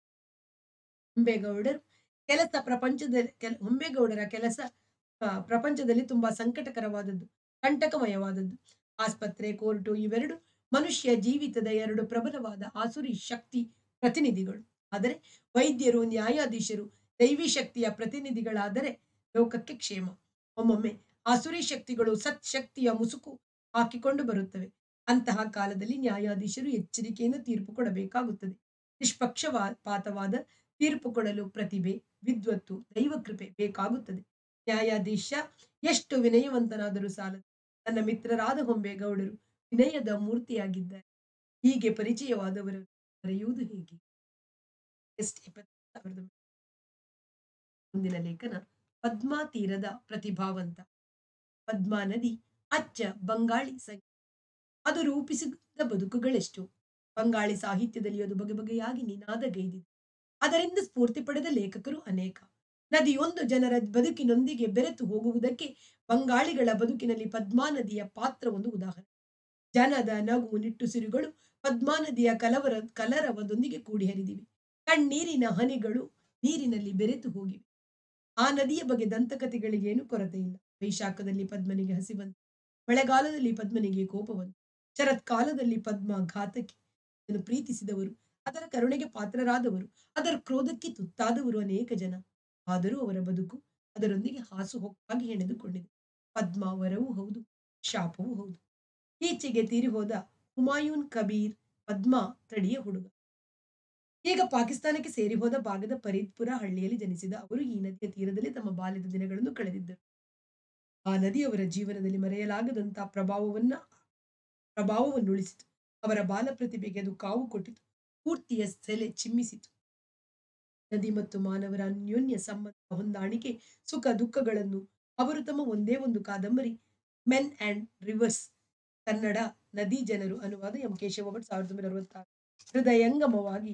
ಹೊಂಬೇಗೌಡರು ಕೆಲಸ ಪ್ರಪಂಚದಲ್ಲಿ ಕೆಲ ಹೊಂಬೇಗೌಡರ ಕೆಲಸ ಆ, ಪ್ರಪಂಚದಲ್ಲಿ ತುಂಬಾ ಸಂಕಟಕರವಾದದ್ದು ಕಂಟಕಮಯವಾದದ್ದು ಆಸ್ಪತ್ರೆ ಕೋರ್ಟು ಇವೆರಡು ಮನುಷ್ಯ ಜೀವಿತದ ಎರಡು ಪ್ರಬಲವಾದ ಆಸುರಿ ಶಕ್ತಿ ಪ್ರತಿನಿಧಿಗಳು ಆದರೆ ವೈದ್ಯರು ನ್ಯಾಯಾಧೀಶರು ದೈವಿ ಶಕ್ತಿಯ ಪ್ರತಿನಿಧಿಗಳಾದರೆ ಲೋಕಕ್ಕೆ ಕ್ಷೇಮ ಒಮ್ಮೊಮ್ಮೆ ಆಸುರಿ ಶಕ್ತಿಗಳು ಸತ್ ಶಕ್ತಿಯ ಮುಸುಕು ಹಾಕಿಕೊಂಡು ಬರುತ್ತವೆ ಅಂತಹ ಕಾಲದಲ್ಲಿ ನ್ಯಾಯಾಧೀಶರು ಎಚ್ಚರಿಕೆಯಿಂದ ತೀರ್ಪು ಕೊಡಬೇಕಾಗುತ್ತದೆ ನಿಷ್ಪಕ್ಷಪಾತವಾದ ತೀರ್ಪು ಕೊಡಲು ಪ್ರತಿಭೆ ವಿದ್ವತ್ತು ದೈವಕೃಪೆ ಬೇಕಾಗುತ್ತದೆ ನ್ಯಾಯಾಧೀಶ ಎಷ್ಟು ವಿನಯವಂತನಾದರೂ ಸಾಲದು ನನ್ನ ಮಿತ್ರರಾದ ಹೊಂಬೇಗೌಡರು ವಿನಯದ ಮೂರ್ತಿಯಾಗಿದ್ದಾರೆ ಹೀಗೆ ಪರಿಚಯವಾದವರು ಬರೆಯುವುದು ಹೇಗೆ ಎಸ್ಟ್ ಎಪ್ಪತ್ತು ಸಾವಿರದ ಒಂಬೈನೂರ ಮುಂದಿನ ಲೇಖನ ಪದ್ಮಾ ತೀರದ ಪ್ರತಿಭಾವಂತ ಪದ್ಮಾ ನದಿ ಅಚ್ಚ ಬಂಗಾಳಿ ಸಂಗೀತ ಅದು ರೂಪಿಸಿದ ಬದುಕುಗಳೆಷ್ಟು ಬಂಗಾಳಿ ಸಾಹಿತ್ಯದಲ್ಲಿ ಅದು ಬಗೆ ಬಗೆಯಾಗಿ ನಿನಾದಗೈದಿದೆ ಅದರಿಂದ ಸ್ಫೂರ್ತಿ ಪಡೆದ ಲೇಖಕರು ಅನೇಕ ನದಿಯೊಂದು ಜನರ ಬದುಕಿನೊಂದಿಗೆ ಬೆರೆತು ಹೋಗುವುದಕ್ಕೆ ಬಂಗಾಳಿಗಳ ಬದುಕಿನಲ್ಲಿ ಪದ್ಮಾ ನದಿಯ ಪಾತ್ರ ಒಂದು ಉದಾಹರಣೆ ಜನದ ನಗು ನಿಟ್ಟುಸಿರುಗಳು ಪದ್ಮಾ ನದಿಯ ಕಲವರ ಕಲರವದೊಂದಿಗೆ ಕೂಡಿ ಹರಿದಿವೆ ಕಣ್ಣೀರಿನ ಹನಿಗಳು ನೀರಿನಲ್ಲಿ ಬೆರೆತು ಹೋಗಿವೆ ಆ ನದಿಯ ಬಗ್ಗೆ ದಂತಕಥೆಗಳಿಗೇನು ಕೊರತೆ ಇಲ್ಲ ವೈಶಾಖದಲ್ಲಿ ಪದ್ಮನಿಗೆ ಹಸಿವಂತು ಮಳೆಗಾಲದಲ್ಲಿ ಪದ್ಮನಿಗೆ ಕೋಪವಂತು ಶರತ್ಕಾಲದಲ್ಲಿ ಪದ್ಮ ಘಾತಕಿ ಅದನ್ನು ಪ್ರೀತಿಸಿದವರು ಅದರ ಕರುಣೆಗೆ ಪಾತ್ರರಾದವರು ಅದರ ಕ್ರೋಧಕ್ಕೆ ತುತ್ತಾದವರು ಅನೇಕ ಜನ ಆದರೂ ಅವರ ಬದುಕು ಅದರೊಂದಿಗೆ ಹಾಸುಹೊಕ್ಕಾಗಿ ಹೆಣೆದುಕೊಂಡಿದೆ ಪದ್ಮ ವರವೂ ಹೌದು ಶಾಪವೂ ಹೌದು ಈಚೆಗೆ ತೀರಿ ಹೋದ ಹುಮಾಯೂನ್ ಕಬೀರ್ ಪದ್ಮ ತಡಿಯ ಹುಡುಗ ಈಗ ಪಾಕಿಸ್ತಾನಕ್ಕೆ ಸೇರಿ ಹೋದ ಭಾಗದ ಫರೀದ್ಪುರ ಹಳ್ಳಿಯಲ್ಲಿ ಜನಿಸಿದ ಅವರು ಈ ನದಿಯ ತೀರದಲ್ಲಿ ತಮ್ಮ ಬಾಲ್ಯದ ದಿನಗಳನ್ನು ಕಳೆದಿದ್ದರು ಆ ನದಿ ಅವರ ಜೀವನದಲ್ಲಿ ಮರೆಯಲಾಗದಂತ ಪ್ರಭಾವವನ್ನ ಪ್ರಭಾವವನ್ನುಳಿಸಿತು ಅವರ ಬಾಲ ಪ್ರತಿಭೆಗೆ ಅದು ಕಾವು ಕೊಟ್ಟಿತು ಪೂರ್ತಿಯ ಸೆಲೆ ಚಿಮ್ಮಿಸಿತು ನದಿ ಮತ್ತು ಮಾನವರ ಅನ್ಯೋನ್ಯ ಸಂಬಂಧ ಹೊಂದಾಣಿಕೆ ಸುಖ ದುಃಖಗಳನ್ನು ಅವರು ತಮ್ಮ ಒಂದೇ ಒಂದು ಕಾದಂಬರಿ ಮೆನ್ ಅಂಡ್ ರಿವರ್ಸ್ ಕನ್ನಡ ನದಿ ಜನರು ಅನುವಾದ ಎಂ ಕೇಶವ ಭಟ್ ಸಾವಿರದ ಒಂಬೈನೂರ ಅರವತ್ತಾರು ಹೃದಯಂಗಮವಾಗಿ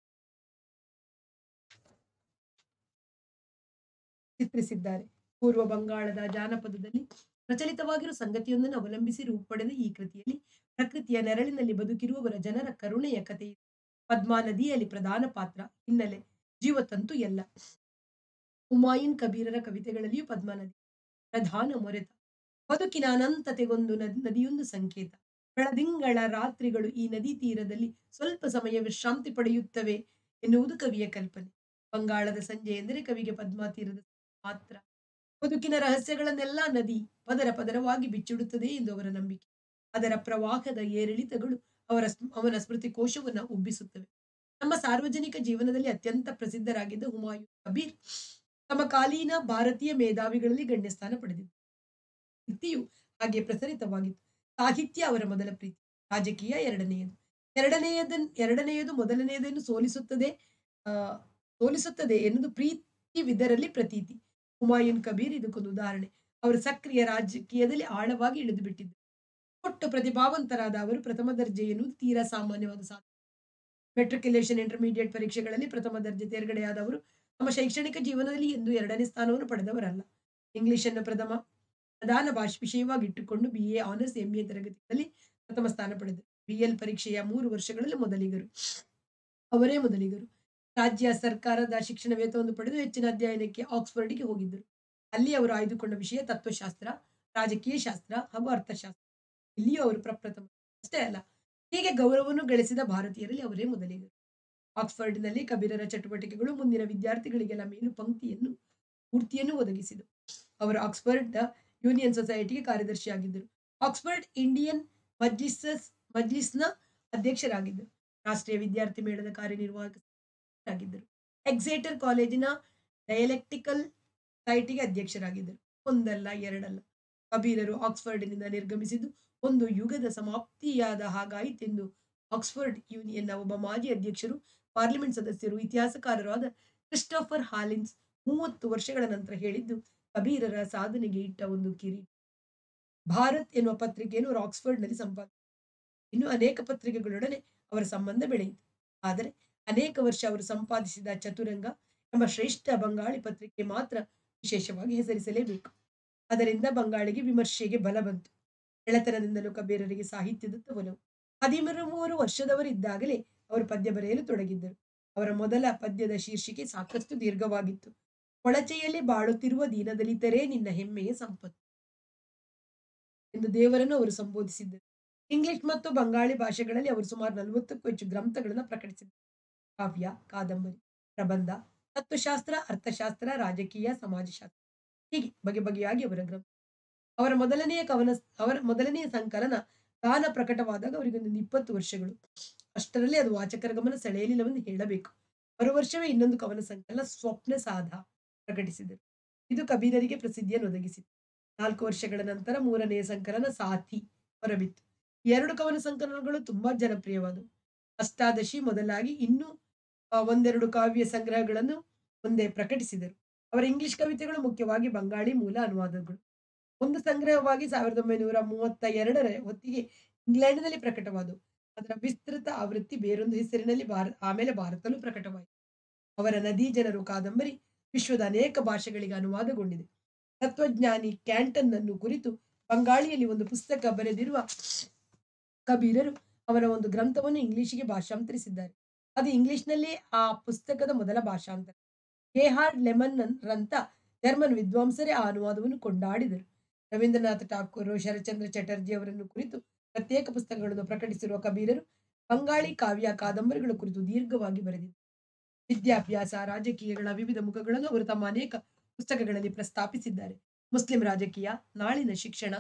ಚಿತ್ರಿಸಿದ್ದಾರೆ ಪೂರ್ವ ಬಂಗಾಳದ ಜಾನಪದದಲ್ಲಿ ಪ್ರಚಲಿತವಾಗಿರುವ ಸಂಗತಿಯೊಂದನ್ನು ಅವಲಂಬಿಸಿ ರೂಪು ಪಡೆದ ಈ ಕೃತಿಯಲ್ಲಿ ಪ್ರಕೃತಿಯ ನೆರಳಿನಲ್ಲಿ ಬದುಕಿರುವವರ ಜನರ ಕರುಣೆಯ ಕಥೆ ಇದೆ. ಪದ್ಮಾ ನದಿಯಲ್ಲಿ ಪ್ರಧಾನ ಪಾತ್ರ ಹಿನ್ನೆಲೆ ಜೀವತಂತು ಎಲ್ಲ ಹುಮಾಯೂನ್ ಕಬೀರರ ಕವಿತೆಗಳಲ್ಲಿಯೂ ಪದ್ಮಾ ನದಿ ಪ್ರಧಾನ ಮೊರೆತ ಬದುಕಿನ ಅನಂತತೆಗೊಂದು ನದ್- ನದಿಯೊಂದು ಸಂಕೇತ ಬೆಳದಿಂಗಳ ರಾತ್ರಿಗಳು ಈ ನದಿ ತೀರದಲ್ಲಿ ಸ್ವಲ್ಪ ಸಮಯ ವಿಶ್ರಾಂತಿ ಪಡೆಯುತ್ತವೆ ಎನ್ನುವುದು ಕವಿಯ ಕಲ್ಪನೆ ಬಂಗಾಳದ ಸಂಜೆ ಎಂದರೆ ಕವಿಗೆ ಪದ್ಮಾ ತೀರದ ಮಾತ್ರ ಬದುಕಿನ ರಹಸ್ಯಗಳನ್ನೆಲ್ಲ ನದಿ ಪದರ ಪದರವಾಗಿ ಬಿಚ್ಚಿಡುತ್ತದೆ ಎಂದು ಅವರ ನಂಬಿಕೆ ಅದರ ಪ್ರವಾಹದ ಏರಿಳಿತಗಳು ಅವರ ಸ್ಮ್- ಅವನ ಸ್ಮೃತಿ ಕೋಶವನ್ನ ಉಬ್ಬಿಸುತ್ತವೆ ನಮ್ಮ ಸಾರ್ವಜನಿಕ ಜೀವನದಲ್ಲಿ ಅತ್ಯಂತ ಪ್ರಸಿದ್ಧರಾಗಿದ್ದ ಹುಮಾಯೂನ್ ಕಬೀರ್ ತಮ್ಮ ಕಾಲೀನ ಭಾರತೀಯ ಮೇಧಾವಿಗಳಲ್ಲಿ ಗಣ್ಯ ಸ್ಥಾನ ಪಡೆದಿದ್ದರು ಕೃತಿಯು ಹಾಗೆ ಪ್ರಸರಿತವಾಗಿತ್ತು ಸಾಹಿತ್ಯ ಅವರ ಮೊದಲ ಪ್ರೀತಿ ರಾಜಕೀಯ ಎರಡನೆಯದು ಎರಡನೆಯದ ಎರಡನೆಯದು ಮೊದಲನೆಯದನ್ನು ಸೋಲಿಸುತ್ತದೆ ಆ ಸೋಲಿಸುತ್ತದೆ ಎನ್ನುವುದು ಪ್ರೀತಿವಿದರಲ್ಲಿ ಪ್ರತೀತಿ ಹುಮಾಯೂನ್ ಕಬೀರ್ ಇದಕ್ಕೊಂದು ಉದಾಹರಣೆ ಅವರು ಸಕ್ರಿಯ ರಾಜಕೀಯದಲ್ಲಿ ಆಳವಾಗಿ ಇಳಿದು ಬಿಟ್ಟಿದ್ದರು ಒಟ್ಟು ಪ್ರತಿಭಾವಂತರಾದ ಅವರು ಪ್ರಥಮ ದರ್ಜೆ ಎನ್ನುವುದು ತೀರಾ ಸಾಮಾನ್ಯವಾದ ಸಾಧನೆ ಮೆಟ್ರಿಕ್ಯುಲೇಷನ್ ಇಂಟರ್ಮೀಡಿಯೇಟ್ ಪರೀಕ್ಷೆಗಳಲ್ಲಿ ಪ್ರಥಮ ದರ್ಜೆ ತೇರ್ಗಡೆಯಾದವರು ತಮ್ಮ ಶೈಕ್ಷಣಿಕ ಜೀವನದಲ್ಲಿ ಎಂದು ಎರಡನೇ ಸ್ಥಾನವನ್ನು ಪಡೆದವರಲ್ಲ ಇಂಗ್ಲಿಷನ್ನು ಪ್ರಥಮ ಪ್ರಧಾನ ಭಾಷೆ ವಿಷಯವಾಗಿ ಇಟ್ಟುಕೊಂಡು B A honours M A ತರಗತಿಗಳಲ್ಲಿ ಪ್ರಥಮ ಸ್ಥಾನ ಪಡೆದರು ಬಿ ಎಲ್ ಪರೀಕ್ಷೆಯ ಮೂರು ವರ್ಷಗಳಲ್ಲಿ ಮೊದಲಿಗರು ಅವರೇ ಮೊದಲಿಗರು ರಾಜ್ಯ ಸರ್ಕಾರದ ಶಿಕ್ಷಣ ವೇತನವನ್ನು ಪಡೆದು ಹೆಚ್ಚಿನ ಅಧ್ಯಯನಕ್ಕೆ ಆಕ್ಸ್ಫರ್ಡ್ಗೆ ಹೋಗಿದ್ದರು ಅಲ್ಲಿ ಅವರು ಆಯ್ದುಕೊಂಡ ವಿಷಯ ತತ್ವಶಾಸ್ತ್ರ ರಾಜಕೀಯ ಶಾಸ್ತ್ರ ಹಾಗೂ ಅರ್ಥಶಾಸ್ತ್ರ ಇಲ್ಲಿಯೂ ಅವರು ಪ್ರಪ್ರಥಮ ಅಷ್ಟೇ ಅಲ್ಲ ಹೀಗೆ ಗೌರವವನ್ನು ಗಳಿಸಿದ ಭಾರತೀಯರಲ್ಲಿ ಅವರೇ ಮೊದಲಿಗರು ಆಕ್ಸ್ಫರ್ಡ್ನಲ್ಲಿ ಕಬೀರರ ಚಟುವಟಿಕೆಗಳು ಮುಂದಿನ ವಿದ್ಯಾರ್ಥಿಗಳಿಗೆಲ್ಲ ಮೇಲು ಪಂಕ್ತಿಯನ್ನು ಸ್ಫೂರ್ತಿಯನ್ನು ಒದಗಿಸಿದವು ಅವರು ಆಕ್ಸ್ಫರ್ಡ್ ಯೂನಿಯನ್ ಸೊಸೈಟಿಗೆ ಕಾರ್ಯದರ್ಶಿಯಾಗಿದ್ದರು ಆಕ್ಸ್ಫರ್ಡ್ ಇಂಡಿಯನ್ ಮಜ್ಲಿಸಸ್ ಮಜ್ಲಿಸ್ನ ಅಧ್ಯಕ್ಷರಾಗಿದ್ದರು ರಾಷ್ಟ್ರೀಯ ವಿದ್ಯಾರ್ಥಿ ಮೇಳದ ಕಾರ್ಯನಿರ್ವಾಹಕರಾಗಿದ್ದರು ಎಕ್ಸೇಟರ್ ಕಾಲೇಜಿನ ಡಯಲೆಕ್ಟಿಕಲ್ ಸೊಸೈಟಿಗೆ ಅಧ್ಯಕ್ಷರಾಗಿದ್ದರು ಒಂದಲ್ಲ ಎರಡಲ್ಲ ಕಬೀರರು ಆಕ್ಸ್ಫರ್ಡ್ನಿಂದ ನಿರ್ಗಮಿಸಿದ್ದು ಒಂದು ಯುಗದ ಸಮಾಪ್ತಿಯಾದ ಹಾಗಾಯಿತೆಂದು ಆಕ್ಸ್ಫರ್ಡ್ ಯೂನಿಯನ್ನ ಒಬ್ಬ ಮಾಜಿ ಅಧ್ಯಕ್ಷರು ಪಾರ್ಲಿಮೆಂಟ್ ಸದಸ್ಯರು ಇತಿಹಾಸಕಾರರು ಆದ ಕ್ರಿಸ್ಟೋಫರ್ ಹಾಲಿನ್ಸ್ ಮೂವತ್ತು ವರ್ಷಗಳ ನಂತರ ಹೇಳಿದ್ದು ಕಬೀರರ ಸಾಧನೆಗೆ ಇಟ್ಟ ಒಂದು ಕಿರೀಟ ಭಾರತ್ ಎನ್ನುವ ಪತ್ರಿಕೆಯನ್ನು ಅವರು ಆಕ್ಸ್ಫರ್ಡ್ನಲ್ಲಿ ಸಂಪಾದಿಸಿದರು ಇನ್ನು ಅನೇಕ ಪತ್ರಿಕೆಗಳೊಡನೆ ಅವರ ಸಂಬಂಧ ಬೆಳೆಯಿತು ಆದರೆ ಅನೇಕ ವರ್ಷ ಅವರು ಸಂಪಾದಿಸಿದ ಚತುರಂಗ ಎಂಬ ಶ್ರೇಷ್ಠ ಬಂಗಾಳಿ ಪತ್ರಿಕೆ ಮಾತ್ರ ವಿಶೇಷವಾಗಿ ಹೆಸರಿಸಲೇಬೇಕು ಅದರಿಂದ ಬಂಗಾಳಿಗೆ ವಿಮರ್ಶೆಗೆ ಬಲ ಬಂತು ಎಳೆತನದಿಂದಲೂ ಕಬೀರರಿಗೆ ಸಾಹಿತ್ಯದತ್ತ ಒಲವು ಹದಿಮೂರು ವರ್ಷದವರಿದ್ದಾಗಲೇ ಅವರು ಪದ್ಯ ಬರೆಯಲು ತೊಡಗಿದ್ದರು ಅವರ ಮೊದಲ ಪದ್ಯದ ಶೀರ್ಷಿಕೆ ಸಾಕಷ್ಟು ದೀರ್ಘವಾಗಿತ್ತು ಕೊಳಚೆಯಲ್ಲಿ ಬಾಳುತ್ತಿರುವ ದೀನದಲಿತರೇ ನಿನ್ನ ಹೆಮ್ಮೆಯ ಸಂಪತ್ತು ಎಂದು ದೇವರನ್ನು ಅವರು ಸಂಬೋಧಿಸಿದ್ದರು ಇಂಗ್ಲಿಷ್ ಮತ್ತು ಬಂಗಾಳಿ ಭಾಷೆಗಳಲ್ಲಿ ಅವರು ಸುಮಾರು ನಲವತ್ತಕ್ಕೂ ಹೆಚ್ಚು ಗ್ರಂಥಗಳನ್ನು ಪ್ರಕಟಿಸಿದರು ಕಾವ್ಯ ಕಾದಂಬರಿ ಪ್ರಬಂಧ ತತ್ವಶಾಸ್ತ್ರ ಅರ್ಥಶಾಸ್ತ್ರ ರಾಜಕೀಯ ಸಮಾಜಶಾಸ್ತ್ರ ಹೀಗೆ ಬಗೆ ಬಗೆಯಾಗಿ ಅವರ ಗ್ರಂಥ ಅವರ ಮೊದಲನೆಯ ಕವನ ಅವರ ಮೊದಲನೆಯ ಸಂಕಲನ ಗಾನ ಪ್ರಕಟವಾದಾಗ ಅವರಿಗೊಂದು ಇಪ್ಪತ್ತು ವರ್ಷಗಳು ಅಷ್ಟರಲ್ಲಿ ಅದು ವಾಚಕರ ಗಮನ ಸೆಳೆಯಲಿಲ್ಲವೆಂದು ಹೇಳಬೇಕು ಬರುವ ವರ್ಷವೇ ಇನ್ನೊಂದು ಕವನ ಸಂಕಲನ ಸ್ವಪ್ನ ಸಾಧ ಪ್ರಕಟಿಸಿದರು ಇದು ಕಬೀರರಿಗೆ ಪ್ರಸಿದ್ಧಿಯನ್ನು ಒದಗಿಸಿತು ನಾಲ್ಕು ವರ್ಷಗಳ ನಂತರ ಮೂರನೆಯ ಸಂಕಲನ ಸಾಥಿ ಹೊರಬಿತ್ತು ಈ ಎರಡು ಕವನ ಸಂಕಲನಗಳು ತುಂಬಾ ಜನಪ್ರಿಯವಾದವು ಅಷ್ಟಾದಶಿ ಮೊದಲಾಗಿ ಇನ್ನೂ ಆ, ಒಂದೆರಡು ಕಾವ್ಯ ಸಂಗ್ರಹಗಳನ್ನು ಮುಂದೆ ಪ್ರಕಟಿಸಿದರು ಅವರ ಇಂಗ್ಲಿಷ್ ಕವಿತೆಗಳು ಮುಖ್ಯವಾಗಿ ಬಂಗಾಳಿ ಮೂಲ ಅನುವಾದಗಳು ಒಂದು ಸಂಗ್ರಹವಾಗಿ ಸಾವಿರದ ಒಂಬೈನೂರ ಮೂವತ್ತ ಎರಡರ ಹೊತ್ತಿಗೆ ಇಂಗ್ಲೆಂಡ್ನಲ್ಲಿ ಪ್ರಕಟವಾದವು ಅದರ ವಿಸ್ತೃತ ಆವೃತ್ತಿ ಬೇರೊಂದು ಹೆಸರಿನಲ್ಲಿ ಭಾರ ಆಮೇಲೆ ಭಾರತಲ್ಲೂ ಪ್ರಕಟವಾಯಿತು ಅವರ ನದಿ ಜನರು ಕಾದಂಬರಿ ವಿಶ್ವದ ಅನೇಕ ಭಾಷೆಗಳಿಗೆ ಅನುವಾದಗೊಂಡಿದೆ ತತ್ವಜ್ಞಾನಿ ಕ್ಯಾಂಟನ್ ಅನ್ನು ಕುರಿತು ಬಂಗಾಳಿಯಲ್ಲಿ ಒಂದು ಪುಸ್ತಕ ಬರೆದಿರುವ ಕಬೀರರು ಅವರ ಒಂದು ಗ್ರಂಥವನ್ನು ಇಂಗ್ಲಿಷಿಗೆ ಭಾಷಾಂತರಿಸಿದ್ದಾರೆ ಅದು ಇಂಗ್ಲಿಷ್ನಲ್ಲಿ ಆ ಪುಸ್ತಕದ ಮೊದಲ ಭಾಷಾಂತರ ಗೇಹಾರ್ಡ್ ಲೆಮನ್ ರಂತ ಜರ್ಮನ್ ವಿದ್ವಾಂಸರೇ ಆ ಅನುವಾದವನ್ನು ಕೊಂಡಾಡಿದರು ರವೀಂದ್ರನಾಥ ಠಾಕೂರ್ ಶರಚಂದ್ರ ಚಟರ್ಜಿ ಅವರನ್ನು ಕುರಿತು ಪ್ರತ್ಯೇಕ ಪುಸ್ತಕಗಳನ್ನು ಪ್ರಕಟಿಸಿರುವ ಕಬೀರರು ಬಂಗಾಳಿ ಕಾವ್ಯ ಕಾದಂಬರಿಗಳ ಕುರಿತು ದೀರ್ಘವಾಗಿ ಬರೆದಿದ್ದಾರೆ ವಿದ್ಯಾಭ್ಯಾಸ ರಾಜಕೀಯಗಳ ವಿವಿಧ ಮುಖಗಳನ್ನು ಅವರು ತಮ್ಮ ಅನೇಕ ಪುಸ್ತಕಗಳಲ್ಲಿ ಪ್ರಸ್ತಾಪಿಸಿದ್ದಾರೆ ಮುಸ್ಲಿಂ ರಾಜಕೀಯ ನಾಳಿನ ಶಿಕ್ಷಣ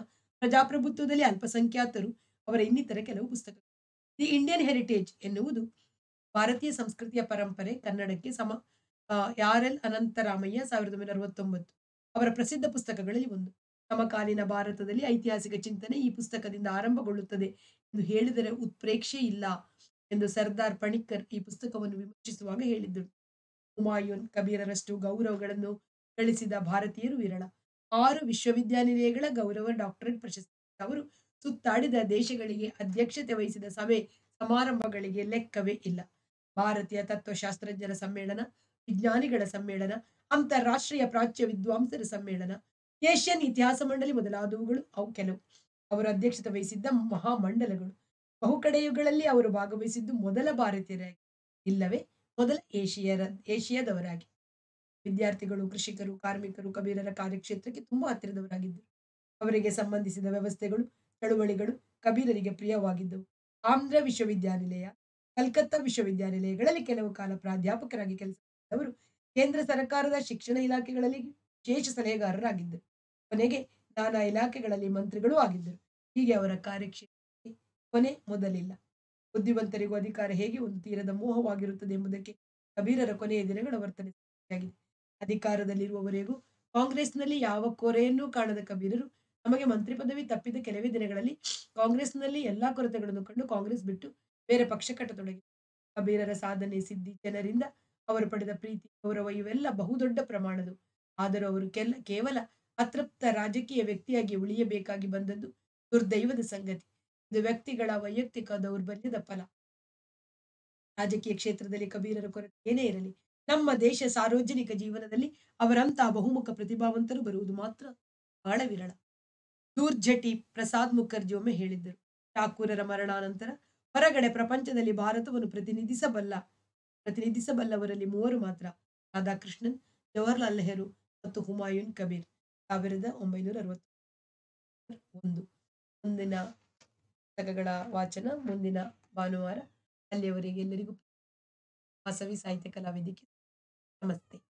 ಪ್ರಜಾಪ್ರಭುತ್ವದಲ್ಲಿ ಅಲ್ಪಸಂಖ್ಯಾತರು ಅವರ ಇನ್ನಿತರ ಕೆಲವು ಪುಸ್ತಕಗಳು ದಿ ಇಂಡಿಯನ್ ಹೆರಿಟೇಜ್ ಎನ್ನುವುದು ಭಾರತೀಯ ಸಂಸ್ಕೃತಿಯ ಪರಂಪರೆ ಕನ್ನಡಕ್ಕೆ ಸಮ ಆ, ಆರ್ ಎಲ್ ಅನಂತರಾಮಯ್ಯ ಸಾವಿರದ ಒಂಬೈನೂರ ಅರವತ್ತೊಂಬತ್ತು ಅವರ ಪ್ರಸಿದ್ಧ ಪುಸ್ತಕಗಳಲ್ಲಿ ಒಂದು ಸಮಕಾಲೀನ ಭಾರತದಲ್ಲಿ ಐತಿಹಾಸಿಕ ಚಿಂತನೆ ಈ ಪುಸ್ತಕದಿಂದ ಆರಂಭಗೊಳ್ಳುತ್ತದೆ ಎಂದು ಹೇಳಿದರೆ ಉತ್ಪ್ರೇಕ್ಷೆ ಇಲ್ಲ ಎಂದು ಸರ್ದಾರ್ ಪಣಿಕ್ಕರ್ ಈ ಪುಸ್ತಕವನ್ನು ವಿಮರ್ಶಿಸುವಾಗ ಹೇಳಿದ್ದರು ಹುಮಾಯೂನ್ ಕಬೀರರಷ್ಟು ಗೌರವಗಳನ್ನು ಗಳಿಸಿದ ಭಾರತೀಯರು ವಿರಳ ಆರು ವಿಶ್ವವಿದ್ಯಾನಿಲಯಗಳ ಗೌರವ ಡಾಕ್ಟರೇಟ್ ಪ್ರಶಸ್ತಿ ಅವರು ಸುತ್ತಾಡಿದ ದೇಶಗಳಿಗೆ ಅಧ್ಯಕ್ಷತೆ ವಹಿಸಿದ ಸಭೆ ಸಮಾರಂಭಗಳಿಗೆ ಲೆಕ್ಕವೇ ಇಲ್ಲ ಭಾರತೀಯ ತತ್ವಶಾಸ್ತ್ರಜ್ಞರ ಸಮ್ಮೇಳನ ವಿಜ್ಞಾನಿಗಳ ಸಮ್ಮೇಳನ ಅಂತಾರಾಷ್ಟ್ರೀಯ ಪ್ರಾಚ್ಯ ವಿದ್ವಾಂಸರ ಸಮ್ಮೇಳನ ಏಷ್ಯನ್ ಇತಿಹಾಸ ಮಂಡಳಿ ಮೊದಲಾದವುಗಳು ಅವು ಕೆಲವು ಅವರು ಅಧ್ಯಕ್ಷತೆ ವಹಿಸಿದ್ದ ಮಹಾಮಂಡಲಗಳು ಬಹುಕಡೆಯುಗಳಲ್ಲಿ ಅವರು ಭಾಗವಹಿಸಿದ್ದು ಮೊದಲ ಭಾರತೀಯರಾಗಿ ಇಲ್ಲವೇ ಮೊದಲ ಏಷಿಯರ ಏಷಿಯಾದವರಾಗಿ ವಿದ್ಯಾರ್ಥಿಗಳು ಕೃಷಿಕರು ಕಾರ್ಮಿಕರು ಕಬೀರರ ಕಾರ್ಯಕ್ಷೇತ್ರಕ್ಕೆ ತುಂಬಾ ಹತ್ತಿರದವರಾಗಿದ್ದರು ಅವರಿಗೆ ಸಂಬಂಧಿಸಿದ ವ್ಯವಸ್ಥೆಗಳು ಚಳುವಳಿಗಳು ಕಬೀರರಿಗೆ ಪ್ರಿಯವಾಗಿದ್ದವು ಆಂಧ್ರ ವಿಶ್ವವಿದ್ಯಾನಿಲಯ ಕಲ್ಕತ್ತಾ ವಿಶ್ವವಿದ್ಯಾನಿಲಯಗಳಲ್ಲಿ ಕೆಲವು ಕಾಲ ಪ್ರಾಧ್ಯಾಪಕರಾಗಿ ಕೆಲಸ ಮಾಡಿದವರು ಕೇಂದ್ರ ಸರ್ಕಾರದ ಶಿಕ್ಷಣ ಇಲಾಖೆಗಳಲ್ಲಿ ವಿಶೇಷ ಸಲಹೆಗಾರರಾಗಿದ್ದರು ಕೊನೆಗೆ ನಾನಾ ಇಲಾಖೆಗಳಲ್ಲಿ ಮಂತ್ರಿಗಳೂ ಆಗಿದ್ದರು ಹೀಗೆ ಅವರ ಕಾರ್ಯಕ್ಷೇತ್ರಕ್ಕೆ ಕೊನೆ ಮೊದಲಿಲ್ಲ ಬುದ್ಧಿವಂತರಿಗೂ ಅಧಿಕಾರ ಹೇಗೆ ಒಂದು ತೀರದ ಮೋಹವಾಗಿರುತ್ತದೆ ಎಂಬುದಕ್ಕೆ ಕಬೀರರ ಕೊನೆಯ ದಿನಗಳ ವರ್ತನೆ ಸಾಕ್ಷಿಯಾಗಿದೆ ಅಧಿಕಾರದಲ್ಲಿರುವವರೆಗೂ ಕಾಂಗ್ರೆಸ್ನಲ್ಲಿ ಯಾವ ಕೊರೆಯನ್ನೂ ಕಾಣದ ಕಬೀರರು ನಮಗೆ ಮಂತ್ರಿ ಪದವಿ ತಪ್ಪಿದ ಕೆಲವೇ ದಿನಗಳಲ್ಲಿ ಕಾಂಗ್ರೆಸ್ನಲ್ಲಿ ಎಲ್ಲಾ ಕೊರತೆಗಳನ್ನು ಕಂಡು ಕಾಂಗ್ರೆಸ್ ಬಿಟ್ಟು ಬೇರೆ ಪಕ್ಷ ಕಟ್ಟತೊಡಗಿ ಕಬೀರರ ಸಾಧನೆ ಸಿದ್ಧಿ ಜನರಿಂದ ಅವರು ಪಡೆದ ಪ್ರೀತಿ ಗೌರವ ಇವೆಲ್ಲ ಬಹುದೊಡ್ಡ ಪ್ರಮಾಣದವು ಆದರೂ ಅವರು ಕೆಲ ಕೇವಲ ಅತೃಪ್ತ ರಾಜಕೀಯ ವ್ಯಕ್ತಿಯಾಗಿ ಉಳಿಯಬೇಕಾಗಿ ಬಂದದ್ದು ದುರ್ದೈವದ ಸಂಗತಿ ಇದು ವ್ಯಕ್ತಿಗಳ ವೈಯಕ್ತಿಕ ದೌರ್ಬಲ್ಯದ ಫಲ ರಾಜಕೀಯ ಕ್ಷೇತ್ರದಲ್ಲಿ ಕಬೀರರ ಕೊರತೆ ಏನೇ ಇರಲಿ ನಮ್ಮ ದೇಶ ಸಾರ್ವಜನಿಕ ಜೀವನದಲ್ಲಿ ಅವರಂತಹ ಬಹುಮುಖ ಪ್ರತಿಭಾವಂತರು ಬರುವುದು ಮಾತ್ರ ಬಹಳ ವಿರಳ ದೂರ್ಜಟಿ ಪ್ರಸಾದ್ ಮುಖರ್ಜಿ ಒಮ್ಮೆ ಹೇಳಿದ್ದರು ಠಾಕೂರರ ಮರಣಾನಂತರ ಹೊರಗಡೆ ಪ್ರಪಂಚದಲ್ಲಿ ಭಾರತವನ್ನು ಪ್ರತಿನಿಧಿಸಬಲ್ಲ ಪ್ರತಿನಿಧಿಸಬಲ್ಲವರಲ್ಲಿ ಮೂವರು ಮಾತ್ರ ರಾಧಾಕೃಷ್ಣನ್ ಜವಾಹರ್ಲಾಲ್ ನೆಹರು ಮತ್ತು ಹುಮಾಯೂನ್ ಕಬೀರ್ ಸಾವಿರದ ಒಂಬೈನೂರ ಅರವತ್ತು ಒಂದು ಮುಂದಿನ ಪುಸ್ತಕಗಳ ವಾಚನ ಮುಂದಿನ ಭಾನುವಾರ ಅಲ್ಲಿಯವರೆಗೆ ಎಲ್ಲರಿಗೂ ವಾಸವಿ ಸಾಹಿತ್ಯ ಕಲಾವೇದಿಕೆ ನಮಸ್ತೆ